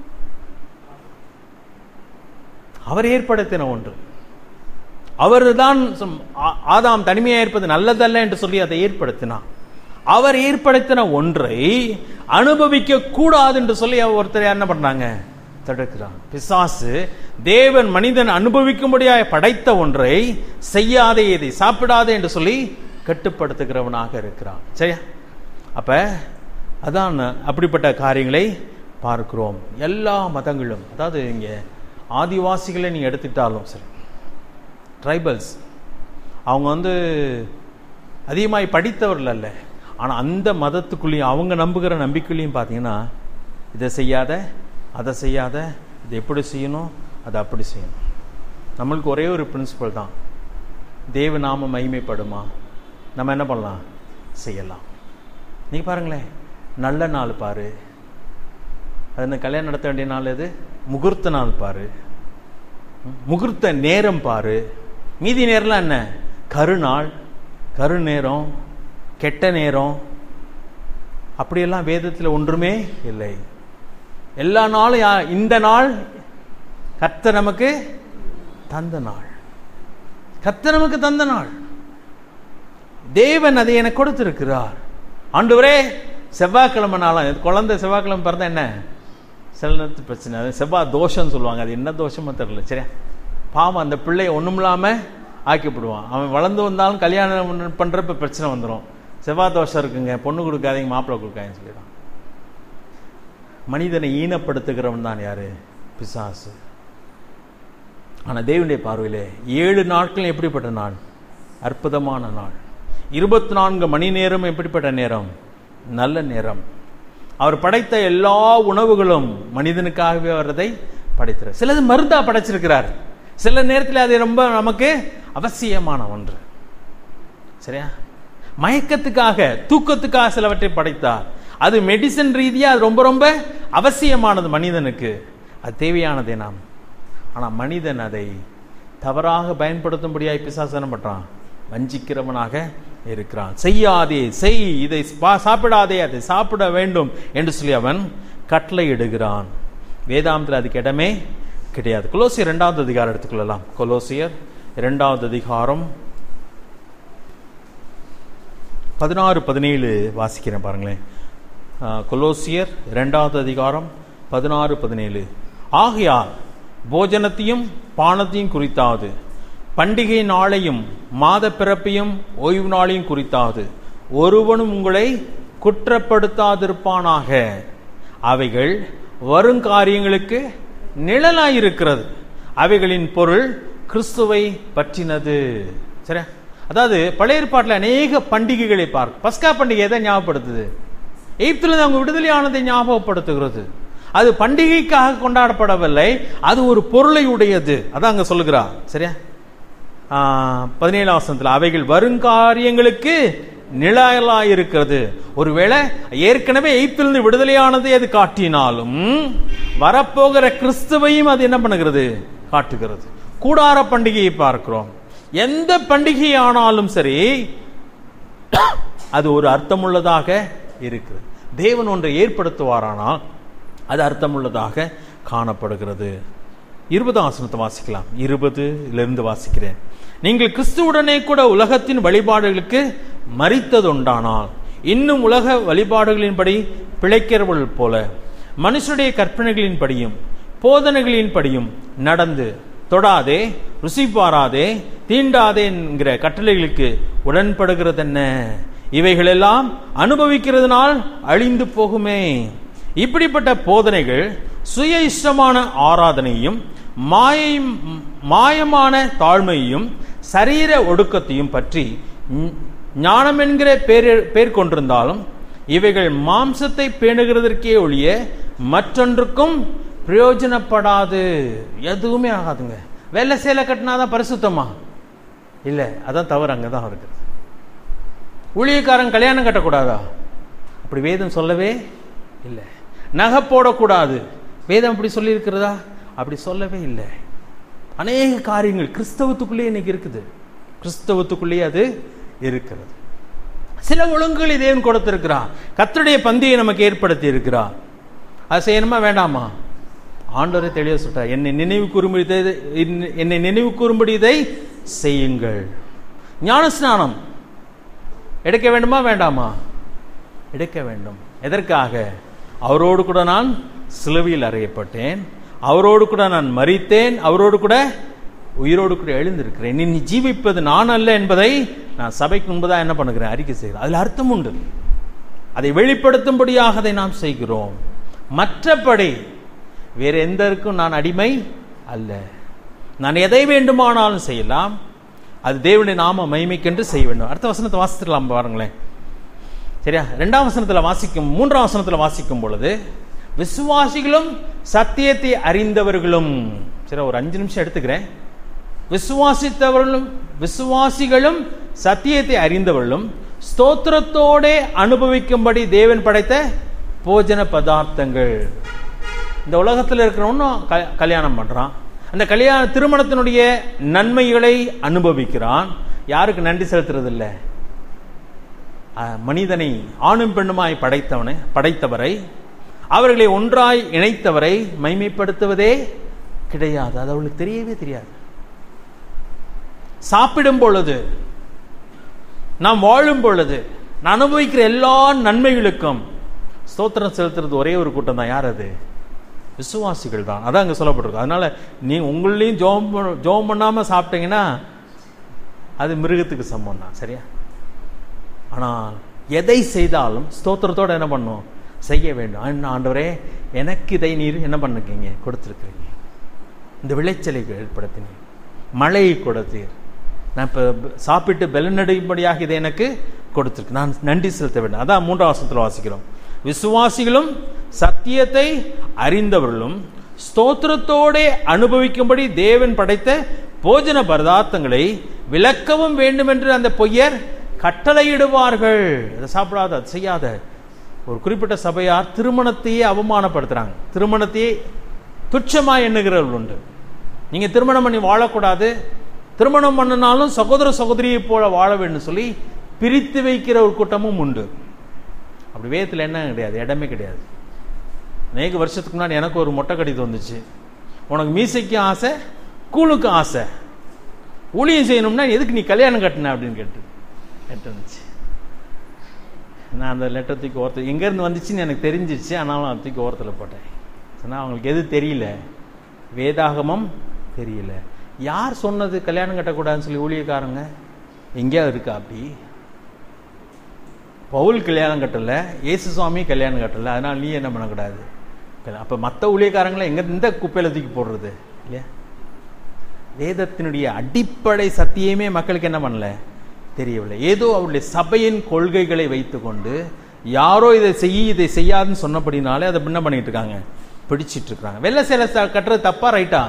அவர் ஏற்படுத்தின ஒன்று அவர்தான் சொம்- ஆ- ஆதாம் தனிமையா இருப்பது நல்லதல்ல என்று சொல்லி அதை ஏற்படுத்தினார் அவர் ஏற்படுத்தின ஒன்றை அனுபவிக்க கூடாது என்று சொல்லி ஒருத்தர் என்ன பண்றாங்க தடுக்கிறான் பிசாசு தேவன் மனிதன் அனுபவிக்கும்படியாக படைத்த ஒன்றை செய்யாதே இதை சாப்பிடாதே என்று சொல்லி கட்டுப்படுத்துகிறவனாக இருக்கிறான் சரியா அப்ப அதான் அப்படிப்பட்ட காரியங்களை பார்க்கிறோம் எல்லா மதங்களும் அதாவது இங்க ஆதிவாசிகளை நீங்க எடுத்துட்டாலும் சரி ட்ரைபல்ஸ் அவங்க வந்து அதிகமாய் படித்தவர்கள் அல்ல ஆனால் அந்த மதத்துக்குள்ளேயும் அவங்க நம்புகிற நம்பிக்கையிலையும் பார்த்தீங்கன்னா இதை செய்யாத அதை செய்யாத இதை எப்படி செய்யணும் அதை அப்படி செய்யணும் நம்மளுக்கு ஒரே ஒரு பிரின்சிபல் தான் தேவ நாம மகிமைப்படுமா நம்ம என்ன பண்ணலாம் செய்யலாம் நீங்க பாருங்களேன் நல்ல நாள் பாரு அது என்ன கல்யாணம் நடத்த வேண்டிய நாள் எது முகூர்த்த நாள் பாரு ம், முகூர்த்த நேரம் பாரு மீதி நேரம்லாம் என்ன கருநாள் கரு நேரம் கெட்ட நேரம் அப்படியெல்லாம் வேதத்தில் ஒன்றுமே இல்லை எல்லா நாளும் யா- இந்த நாள் கர்த்தர் நமக்கு தந்த நாள் கர்த்தர் நமக்கு தந்த நாள் தேவன் அதை எனக்கு கொடுத்திருக்கிறார் ஆண்டவரே செவ்வாய்க்கிழமை நாளாம் இது குழந்தை செவ்வாய்க்கிழமை பிறந்தா என்ன சில நேரத்து பிரச்சனை அது செவ்வாய் தோஷம்னு சொல்லுவாங்க அது என்ன தோஷமோ தெரியல சரியா பாவம் அந்த பிள்ளைய ஒண்ணும் இல்லாம ஆக்கிப்படுவான் அவன் வளர்ந்து வந்தாலும் கல்யாணம் பண்றப்ப பிரச்சனை வந்துடும் செவ்வாய் தோஷம் இருக்குங்க பொண்ணு கொடுக்காதீங்க மாப்பிள்ளை கொடுக்காதீங்கன்னு சொல்லிடுறான் மனிதனை ஈனப்படுத்துகிறவன் தான் யாரு பிசாசு ஆனா தேவனுடைய பார்வையிலே ஏழு நாட்கள் எப்படிப்பட்ட நாள் அற்புதமான நாள் இருபத்தி நான்கு மணி நேரம் எப்படிப்பட்ட நேரம் நல்ல நேரம் அவர் படைத்த எல்லா உணவுகளும் மனிதனுக்காகவே அவரதை படைத்தார் சிலது மருந்தா படைச்சிருக்கிறார் சில நேரத்தில் அது ரொம்ப நமக்கு அவசியமான ஒன்று சரியா மயக்கத்துக்காக தூக்கத்துக்காக சிலவற்றை படைத்தார் அது மெடிசன் ரீதியா அது ரொம்ப ரொம்ப அவசியமானது மனிதனுக்கு அது தேவையானதே நாம் ஆனா மனிதன் அதை தவறாக பயன்படுத்தும்படியாய் பிசாசனம் பண்றான் வஞ்சிக்கிறவனாக இருக்கிறான் செய்யாதே செய் இதை பா- சாப்பிடாதே அதை சாப்பிட வேண்டும் என்று சொல்லி அவன் கட்டளையிடுகிறான் வேதாந்தத்தில் அதுக்கு இடமே கிடையாது கொலோசியர் இரண்டாவது அதிகாரம் எடுத்துக்கொள்ளலாம் கொலோசியர் இரண்டாவது அதிகாரம் பதினாறு பதினேழு வாசிக்கிறேன் பாருங்களேன் ஆ, கொலோசியர் இரண்டாவது அதிகாரம் பதினாறு பதினேழு ஆகையால் போஜனத்தையும் பானத்தையும் குறித்தாவது பண்டிகை நாளையும் மாத பிறப்பையும் ஓய்வு நாளையும் குறித்தாவது ஒருவனும் உங்களை குற்றப்படுத்தாதிருப்பானாக அவைகள் வருங்காரியங்களுக்கு நிழலாயிருக்கிறது அவைகளின் பொருள் கிறிஸ்துவை பற்றினது சரியா அதாவது பழைய ஏற்பாட்டில் அநேக பண்டிகைகளை பார்க்க பஸ்கா பண்டிகை எதை ஞாபகப்படுத்துது எகிப்திலிருந்து அவங்க விடுதலையானதை ஞாபகப்படுத்துகிறது அது பண்டிகைக்காக கொண்டாடப்படவில்லை அது ஒரு பொருளை உடையது அதான் அங்க சொல்லுகிறா சரியா பதினேழாம் வசனத்தில் அவைகள் வருங்காரியங்களுக்கு நிழலாயிருக்கிறது ஒருவேளை ஏற்கனவே எய்ப்பிலிருந்து விடுதலையானதை அது காட்டினாலும் வரப்போகிற கிறிஸ்துவையும் அது என்ன பண்ணுகிறது காட்டுகிறது கூடார பண்டிகையை பார்க்கிறோம் எந்த பண்டிகை ஆனாலும் சரி அது ஒரு அர்த்தமுள்ளதாக இருக்கிறது தேவன் ஒன்றை ஏற்படுத்துவாரானால் அது அர்த்தமுள்ளதாக காணப்படுகிறது இருபதாம் வசனத்தை வாசிக்கலாம் இருபதுல வாசிக்கிறேன் நீங்கள் கிறிஸ்துவுடனே கூட உலகத்தின் வழிபாடுகளுக்கு மறித்ததுண்டானால் இன்னும் உலக வழிபாடுகளின்படி பிழைக்கிறவர்கள் போல மனுஷருடைய கற்பனைகளின்படியும் போதனைகளின்படியும் நடந்து தொடாதே ருசி பாராதே தீண்டாதே என்கிற கட்டளைகளுக்கு உடன்படுகிறதென்ன இவைகளெல்லாம் அனுபவிக்கிறதுனால் அழிந்து போகுமே இப்படிப்பட்ட போதனைகள் சுய இஷ்டமான ஆராதனையும் மாயை மாயமான தாழ்மையும் சரீர ஒடுக்கத்தையும் பற்றி ஞ- ஞானம் என்கிற பேர் பேர் கொண்டிருந்தாலும் இவைகள் மாம்சத்தை பேணுகிறதற்கே ஒழிய மற்றொன்றுக்கும் பிரயோஜனப்படாது எதுவுமே ஆகாதுங்க வெள்ளை சேலை கட்டினாதான் பரிசுத்தமா இல்லை அதான் தவறு அங்கே தான் இருக்குது ஊழியக்காரன் கல்யாணம் கட்டக்கூடாதா அப்படி வேதம் சொல்லவே இல்லை நகை போடக்கூடாது வேதம் அப்படி சொல்லி இருக்கிறதா அப்படி சொல்லவே இல்லை அநேக காரியங்கள் கிறிஸ்தவத்துக்குள்ளே இன்னைக்கு இருக்குது கிறிஸ்தவத்துக்குள்ளேயே அது இருக்கிறது சில ஒழுங்குகளை தேவன் கொடுத்திருக்கிறார் கர்த்தருடைய பந்தியை நமக்கு ஏற்படுத்தி இருக்கிறார் அது செய்யணுமா வேண்டாமா ஆண்டவரே தெளிவா சொல்றார் என்னை நினைவு கூறும்படி இதை- என்னை நினைவு கூறும்படி இதை செய்யுங்கள் ஞானஸ்நானம் எடுக்க வேண்டுமா வேண்டாமா எடுக்க வேண்டும் எதற்காக அவரோடு கூட நான் சிலுவையில் அறையப்பட்டேன் அவரோடு கூட நான் மரித்தேன் அவரோடு கூட உயிரோடு கூட எழுந்திருக்கிறேன் நீ ஜீவிப்பது நான் அல்ல என்பதை நான் சபைக்கு முன்பதாக என்ன பண்ணுகிறேன் அறிக்கை செய்கிறேன் அதில் அர்த்தம் உண்டு அதை வெளிப்படுத்தும்படியாக அதை நாம் செய்கிறோம் மற்றபடி வேற எந்தற்கும் நான் அடிமை அல்ல நான் எதை வேண்டுமானாலும் செய்யலாம் அது தேவனுடைய நாம மகிமைக்கென்று செய்ய வேண்டும் அடுத்த வசனத்தை வாசித்துலாம் பாருங்களேன் சரியா ரெண்டாம் வசனத்தில் வாசிக்கும் மூன்றாம் வசனத்தில் வாசிக்கும் பொழுது விசுவாசிகளும் சத்தியத்தை அறிந்தவர்களும் சரி ஒரு அஞ்சு நிமிஷம் எடுத்துக்கிறேன் விசுவாசித்தவர்களும் விசுவாசிகளும் சத்தியத்தை அறிந்தவர்களும் ஸ்தோத்திரத்தோட அனுபவிக்கும்படி தேவன் படைத்த போஜன பதார்த்தங்கள் இந்த உலகத்தில் இருக்கிறவனும் க- கல்யாணம் பண்றான் அந்த கல்யாண திருமணத்தினுடைய நன்மைகளை அனுபவிக்கிறான் யாருக்கு நன்றி செலுத்துறது இல்லை அஹ், மனிதனை ஆணும் பெண்ணுமாய் படைத்தவனை படைத்தவரை அவர்களை ஒன்றாய் இணைத்தவரை மைமைப்படுத்துவதே கிடையாது அது அவளுக்கு தெரியவே தெரியாது சாப்பிடும் பொழுது நாம் வாழும் பொழுது நான் அனுபவிக்கிற எல்லா நன்மைகளுக்கும் ஸ்தோத்திரம் செலுத்துறது ஒரே ஒரு கூட்டம் தான் யார் அது விசுவாசிகள் தான் அதான் அங்கே சொல்லப்பட்டிருக்கு அதனால நீ உங்களையும் ஜோம் ஜோம் பண்ணாம சாப்பிட்டீங்கன்னா அது மிருகத்துக்கு சமம் தான் சரியா ஆனால் எதை செய்தாலும் ஸ்தோத்திரத்தோட என்ன பண்ணும் செய்ய வேண்டும் ஆனா, ஆண்டவரே எனக்கு இதை நீர் என்ன பண்ணுக்கீங்க கொடுத்துருக்கிறீங்க இந்த விளைச்சலை ஏற்படுத்தினீர் மழையை கொடுத்தீர் நான் இப்போ சாப்பிட்டு பலனடையும்படியாக இதை எனக்கு கொடுத்திருக்கு நான் நன்றி செலுத்த வேண்டும் அதான் மூன்றாம் வசனத்தில் வாசிக்கிறோம் விசுவாசிகளும் சத்தியத்தை அறிந்தவர்களும் ஸ்தோத்திரத்தோடே அனுபவிக்கும்படி தேவன் படைத்த போஜன பதார்த்தங்களை விளக்கவும் வேண்டும் என்று அந்த பொய்யர் கட்டளையிடுவார்கள் அதை சாப்பிடாத அதை செய்யாத ஒரு குறிப்பிட்ட சபையார் திருமணத்தையே அவமானப்படுத்துறாங்க திருமணத்தையே துச்சமா எண்ணுகிறவர்கள் உண்டு நீங்க திருமணம் பண்ணி வாழக்கூடாது திருமணம் பண்ணினாலும் சகோதர சகோதரியை போல வாழ வேண்டும் சொல்லி பிரித்து வைக்கிற ஒரு கூட்டமும் உண்டு அப்படி வேதத்தில் என்ன கிடையாது இடமே கிடையாது அநேக வருஷத்துக்கு முன்னாடி எனக்கு ஒரு மொட்டை கடிதம் வந்துச்சு உனக்கு மீசைக்கும் ஆசை கூழுக்கும் ஆசை ஊழியம் செய்யணும்னா எதுக்கு நீ கல்யாணம் கட்டின அப்படின்னு கேட்டு கேட்டு வந்துச்சு நான் அந்த லெட்டர் தூக்கி ஓரத்தில் எங்கேருந்து வந்துச்சுன்னு எனக்கு தெரிஞ்சிருச்சு ஆனாலும் அதை தூக்கி ஓரத்தில் போட்டேன் சொன்னால் அவங்களுக்கு எது தெரியல வேதாகமம் தெரியல யார் சொன்னது கல்யாணம் கட்டக்கூடாதுன்னு சொல்லி ஊழியக்காரங்க எங்கேயாவது இருக்கா அப்படி பவுல் கல்யாணம் கட்டல இயேசு சுவாமி கல்யாணம் கட்டல அதனால நீ என்ன பண்ணக்கூடாது அப்போ மற்ற ஊழியக்காரங்களை எங்க இந்த குப்பையில தூக்கி போடுறது இல்லையா வேதத்தினுடைய அடிப்படை சத்தியமே மக்களுக்கு என்ன பண்ணல தெரியவில்லை ஏதோ அவருடைய சபையின் கொள்கைகளை வைத்துக்கொண்டு யாரோ இதை செய்ய இதை செய்யாதுன்னு சொன்னபடினாலே அதை என்ன பண்ணிட்டு இருக்காங்க பிடிச்சிட்டு இருக்காங்க வெள்ளை சேலை ச- கட்டுறது தப்பா ரைட்டா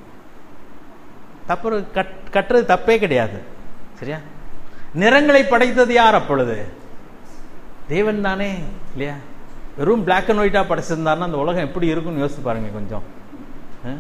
தப்பு கட் கட்டுறது தப்பே கிடையாது சரியா நிறங்களை படைத்தது யார் அப்பொழுது தேவன் தானே இல்லையா வெறும் பிளாக் அண்ட் ஒயிட்டா படைச்சிருந்தாருன்னா அந்த உலகம் எப்படி இருக்கும்னு யோசிச்சு பாருங்க கொஞ்சம் ஆ?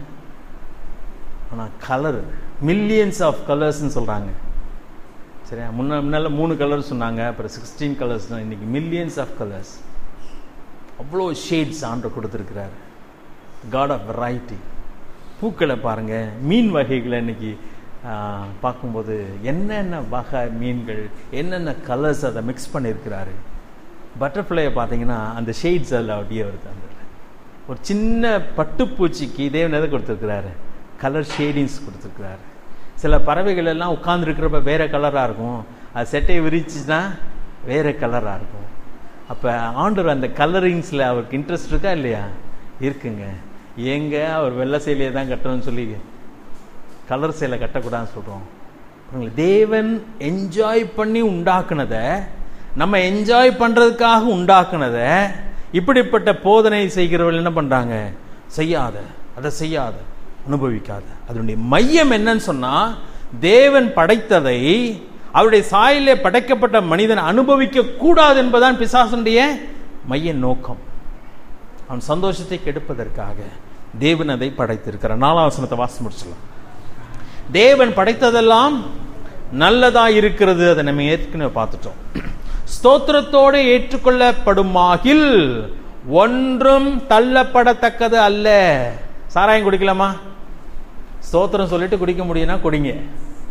ஆனா கலர் மில்லியன்ஸ் ஆஃப் கலர்ஸ்னு சொல்றாங்க சரியா முன்ன முன்னால மூணு கலர் சொன்னாங்க அப்புறம் சிக்ஸ்டீன் கலர்ஸ் இன்னைக்கு மில்லியன்ஸ் ஆஃப் கலர்ஸ் அவ்வளோ ஷேட்ஸ் ஆண்டு கொடுத்துருக்கிறார் காட் ஆஃப் வெரைட்டி பூக்களை பாருங்க மீன் வகைகளை இன்னைக்கு ஆ, பார்க்கும்போது என்னென்ன வகை மீன்கள் என்னென்ன கலர்ஸ் அதை மிக்ஸ் பண்ணியிருக்கிறாரு பட்டர்ஃப்ளையை பார்த்தீங்கன்னா அந்த ஷேட்ஸ் அதில் அப்படியே வருது அந்த இதுல. ஒரு சின்ன பட்டுப்பூச்சிக்கு தேவன் எதை கொடுத்துருக்கிறாரு கலர் ஷேடிங்ஸ் கொடுத்துருக்கிறாரு சில பறவைகள் எல்லாம் உட்கார்ந்துருக்கிறப்ப வேற கலராக இருக்கும் அது செட்டையை விரிச்சுன்னா வேற கலராக இருக்கும் அப்போ ஆண்டவர் அந்த கலரிங்ஸில் அவருக்கு இன்ட்ரெஸ்ட் இருக்கா இல்லையா இருக்குங்க ஏங்க அவர் வெள்ளை சேலையை தான் கட்டணும்னு சொல்லி கலர் சேலை கட்டக்கூடாதுன்னு சொல்கிறோம் பாருங்களேன், தேவன் என்ஜாய் பண்ணி உண்டாக்குனதை நம்ம என்ஜாய் பண்ணுறதுக்காக உண்டாக்குனதை இப்படிப்பட்ட போதனை செய்கிறவர்கள் என்ன பண்ணுறாங்க செய்யாத அதை செய்யாத அனுபவிக்காத அதனுடைய மையம் என்னன்னு சொன்னா தேவன் படைத்ததை அவருடைய சாயலே படைக்கப்பட்ட மனிதன் அனுபவிக்க கூடாது என்பதான் பிசாசனுடைய மைய நோக்கம் அவன் சந்தோஷத்தை கெடுப்பதற்காக தேவன் அதை படைத்திருக்கிறார் நாலாம் வசனத்தை வாசி முடிச்சிடலாம் தேவன் படைத்ததெல்லாம் நல்லதா இருக்கிறது அதை நம்ம ஏற்கனவே பார்த்துட்டோம் ஸ்தோத்திரத்தோடு ஏற்றுக்கொள்ளப்படுமாகில் ஒன்றும் தள்ளப்படத்தக்கது அல்ல சாராயம் குடிக்கலாமா ஸ்தோத்திரம் சொல்லிட்டு குடிக்க முடியும்னா குடிங்க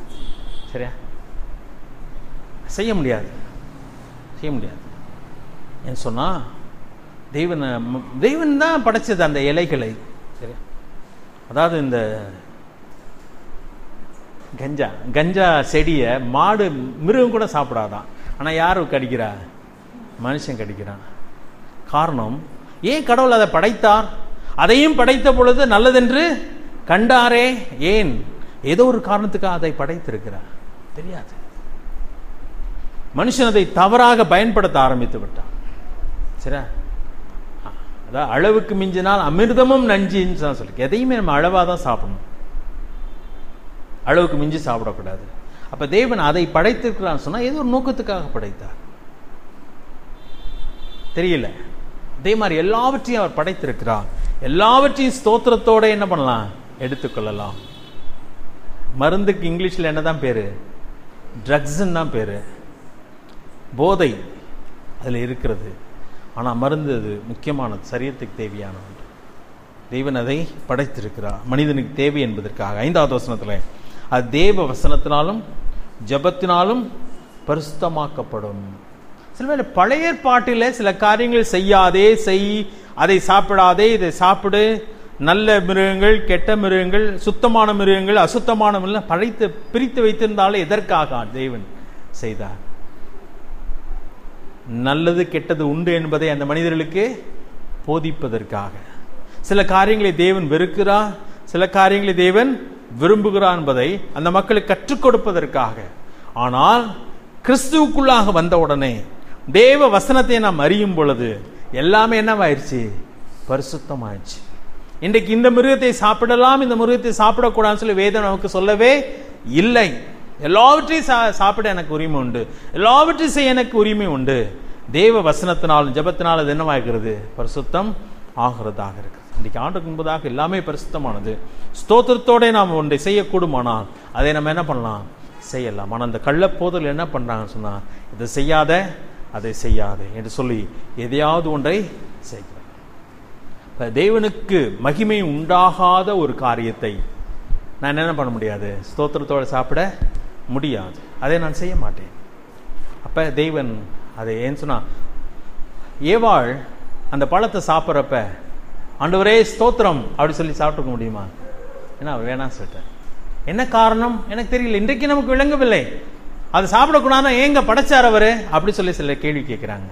சரியா செய்ய முடியாது செய்ய முடியாது ஏன் சொன்னா தெய்வன் தெய்வன் தான் படைச்சது அந்த இலைகளை சரி அதாவது இந்த கஞ்சா கஞ்சா செடியை மாடு மிருகம் கூட சாப்பிடாதான் ஆனால் யார் கடிக்கிறா மனுஷன் கடிக்கிறான் காரணம் ஏன் கடவுள் அதை படைத்தார் அதையும் படைத்த பொழுது நல்லதென்று கண்டாரே ஏன் ஏதோ ஒரு காரணத்துக்காக அதை படைத்திருக்கிறார் தெரியாது மனுஷன் அதை தவறாக பயன்படுத்த ஆரம்பித்து விட்டான் சரியா அதான் அளவுக்கு மிஞ்சினால் அமிர்தமும் நஞ்சின்னு தான் சொல்லி எதையுமே நம்ம அளவாக தான் சாப்பிடணும் அளவுக்கு மிஞ்சி சாப்பிடக்கூடாது அப்ப தேவன் அதை படைத்திருக்கிறான்னு சொன்னா ஏதோ ஒரு நோக்கத்துக்காக படைத்தார் தெரியல அதே மாதிரி எல்லாவற்றையும் அவர் படைத்திருக்கிறார் எல்லாவற்றையும் ஸ்தோத்திரத்தோட என்ன பண்ணலாம் எடுத்துக்கொள்ளலாம் மருந்துக்கு இங்கிலீஷ்ல என்னதான் பேரு ட்ரக்ஸ்ன்னு தான் பேரு போதை அதில் இருக்கிறது ஆனால் மருந்து அது முக்கியமானது சரீரத்துக்கு தேவையான ஒன்று தேவன் அதை படைத்திருக்கிறார் மனிதனுக்கு தேவை என்பதற்காக ஐந்தாவது வசனத்தில் அது தேவ வசனத்தினாலும் ஜபத்தினாலும் பரிசுத்தமாக்கப்படும் சில வேளை பழைய பாட்டில் சில காரியங்கள் செய்யாதே செய் அதை சாப்பிடாதே இதை சாப்பிடு நல்ல மிருகங்கள் கெட்ட மிருகங்கள் சுத்தமான மிருகங்கள் அசுத்தமான மிருகங்கள் பழைத்து பிரித்து வைத்திருந்தாலும் எதற்காக தேவன் செய்தார் நல்லது கெட்டது உண்டு என்பதை அந்த மனிதர்களுக்கு போதிப்பதற்காக சில காரியங்களை தேவன் வெறுக்கிறார் சில காரியங்களை தேவன் விரும்புகிறார் என்பதை அந்த மக்களுக்கு கற்றுக் கொடுப்பதற்காக ஆனால் கிறிஸ்துவுக்குள்ளாக வந்த உடனே தேவ வசனத்தை நாம் அறியும் பொழுது எல்லாமே என்னவாயிருச்சு பரிசுத்தமாயிடுச்சு இன்றைக்கு இந்த மிருகத்தை சாப்பிடலாம் இந்த மிருகத்தை சாப்பிடக்கூடாதுன்னு சொல்லி வேதம் நமக்கு சொல்லவே இல்லை எல்லாவற்றையும் சா சாப்பிட எனக்கு உரிமை உண்டு எல்லாவற்றையும் செய்ய எனக்கு உரிமை உண்டு தேவ வசனத்தினாலும் ஜபத்தினாலும் அது என்னவாகிறது பரிசுத்தம் ஆகிறதாக இருக்கு இன்றைக்கு ஆண்டுக்கு முன்பதாக எல்லாமே பரிசுத்தமானது ஸ்தோத்திரத்தோட நாம் ஒன்றை செய்யக்கூடுமானால் அதை நம்ம என்ன பண்ணலாம் செய்யலாம் ஆனால் அந்த கள்ளப்போதல் என்ன பண்ணுறாங்கன்னு சொன்னால் இதை செய்யாத அதை செய்யாதே என்று சொல்லி எதையாவது ஒன்றை செய்கிறார் இப்போ தேவனுக்கு மகிமை உண்டாகாத ஒரு காரியத்தை நான் என்ன பண்ண முடியாது ஸ்தோத்திரத்தோடு சாப்பிட முடியாது அதை நான் செய்ய மாட்டேன் அப்போ தெய்வன் அதை ஏன்னு சொன்னா ஏவாள் அந்த பழத்தை சாப்பிட்றப்ப ஆண்டவரே ஸ்தோத்திரம் அப்படி சொல்லி சாப்பிட்டுக்க முடியுமா ஏன்னா அவர் வேணாம் சொல்லிட்டார் என்ன காரணம் எனக்கு தெரியல இன்றைக்கு நமக்கு விளங்கவில்லை அது சாப்பிடக்கூடாது ஏங்க படைச்சார் அவரு அப்படி சொல்லி சில கேள்வி கேட்குறாங்க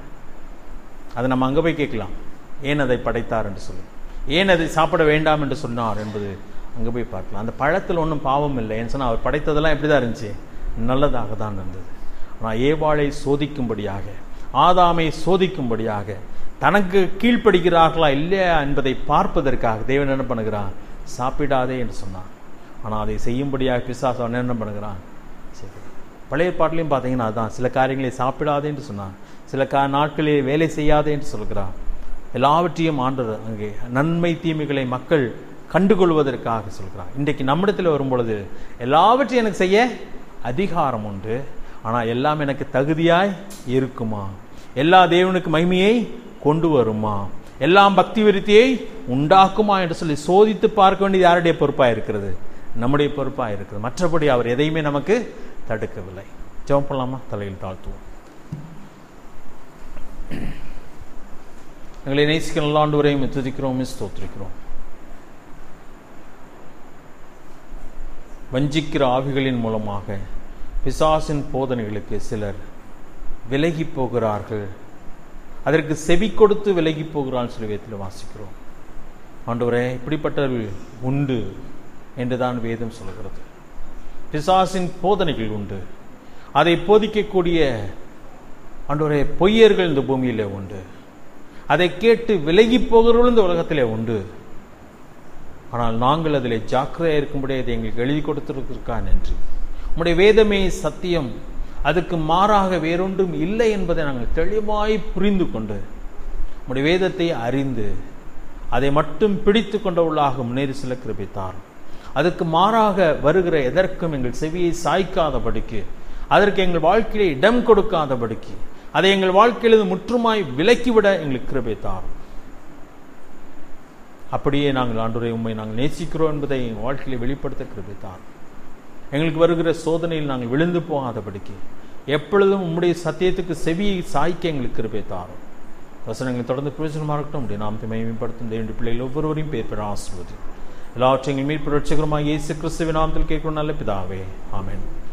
அதை நம்ம அங்கே போய் கேட்கலாம் ஏன் அதை படைத்தார் என்று சொல்லி ஏன் அதை சாப்பிட வேண்டாம் என்று சொன்னார் என்பது அங்கே போய் பார்க்கலாம் அந்த பழத்தில் ஒன்றும் பாவம் இல்லை ஏன்னு சொன்னால் அவர் படைத்ததெல்லாம் எப்படி தான் இருந்துச்சு நல்லதாக தான் இருந்தது ஆனால் ஏவாளை சோதிக்கும்படியாக ஆதாமை சோதிக்கும்படியாக தனக்கு கீழ்ப்படுகிறார்களா இல்லையா என்பதை பார்ப்பதற்காக தேவன் என்ன பண்ணுகிறான் சாப்பிடாதே என்று சொன்னான் ஆனால் அதை செய்யும்படியாக பிசாசம் என்ன பண்ணுகிறான் சரி பழைய பாட்டிலையும் பார்த்தீங்கன்னா அதான் சில காரியங்களை சாப்பிடாதே என்று சொன்னான் சில கா நாட்களில் வேலை செய்யாதே என்று சொல்கிறான் எல்லாவற்றையும் ஆண்டது அங்கே நன்மை தீமைகளை மக்கள் கண்டுகொள்வதற்காக சொல்கிறான் இன்றைக்கு நம்மிடத்தில் வரும்பொழுது எல்லாவற்றையும் எனக்கு செய்ய அதிகாரம் உண்டு ஆனால் எல்லாம் எனக்கு தகுதியாய் இருக்குமா எல்லா தேவனுக்கு மகிமையை கொண்டு வருமா எல்லாம் பக்தி விருத்தியை உண்டாக்குமா என்று சொல்லி சோதித்து பார்க்க வேண்டியது யாருடைய பொறுப்பாக இருக்கிறது நம்முடைய பொறுப்பாக இருக்கிறது மற்றபடி அவர் எதையுமே நமக்கு தடுக்கவில்லை ஜெபம் பண்ணலாமா தலையில் தாழ்த்துவோம் எங்களை நேசிக்கிற நல்ல ஆண்டு வரையும் துதிக்கிறோம் ஸ்தோத்திரிக்கிறோம் வஞ்சிக்கிற ஆவிகளின் மூலமாக பிசாசின் போதனைகளுக்கு சிலர் விலகி போகிறார்கள் அதற்கு செவி கொடுத்து விலகி போகிறான் சில வேதத்தில் வாசிக்கிறோம் ஆண்டவரே இப்படிப்பட்டவர்கள் உண்டு என்றுதான் வேதம் சொல்கிறது பிசாசின் போதனைகள் உண்டு அதை போதிக்கக்கூடிய ஆண்டவரே பொய்யர்கள் இந்த பூமியிலே உண்டு அதை கேட்டு விலகி போகிறவர்கள் இந்த உலகத்திலே உண்டு ஆனால் நாங்கள் அதில் ஜாக்கிரதையாக இருக்கும்படி அதை எங்களுக்கு எழுதி கொடுத்திருக்கிறக்கா நன்றி உம்முடைய வேதமே சத்தியம் அதுக்கு மாறாக வேறொன்றும் இல்லை என்பதை நாங்கள் தெளிவாய் புரிந்து கொண்டு உம்முடைய வேதத்தை அறிந்து அதை மட்டும் பிடித்து கொண்டவர்களாக முன்னேறி சில கிருபித்தார் அதுக்கு மாறாக வருகிற எதற்கும் எங்கள் செவியை சாய்க்காதபடிக்கு அதற்கு எங்கள் வாழ்க்கையிலே இடம் கொடுக்காதபடிக்கு அதை எங்கள் வாழ்க்கையிலிருந்து முற்றுமாய் விலக்கிவிட எங்களுக்கு கிருபித்தார் அப்படியே நாங்கள் ஆண்டுரை உண்மை நாங்கள் நேசிக்கிறோம் என்பதை எங்கள் வாழ்க்கையில வெளிப்படுத்த கிருபித்தார் எங்களுக்கு வருகிற சோதனையில் நாங்கள் விழுந்து போகாதபடிக்கு எப்பொழுதும் உம்முடைய சத்தியத்துக்கு செவியை சாய்க்க எங்களுக்கு கிருபை தாரும் வசனங்களை தொடர்ந்து பிரயோஜனமாக இருக்கட்டும் அப்படி நாம் மேம்படுத்தும் தேவனுடைய பிள்ளைகள் ஒவ்வொருவரையும் பேர் பெற ஆசிர்வதி எல்லாவற்றையும் மீட்பு ரட்சகரமாக இயேசு கிறிஸ்துவின் நாமத்தில் கேட்கும் நல்ல பிதாவே ஆமென்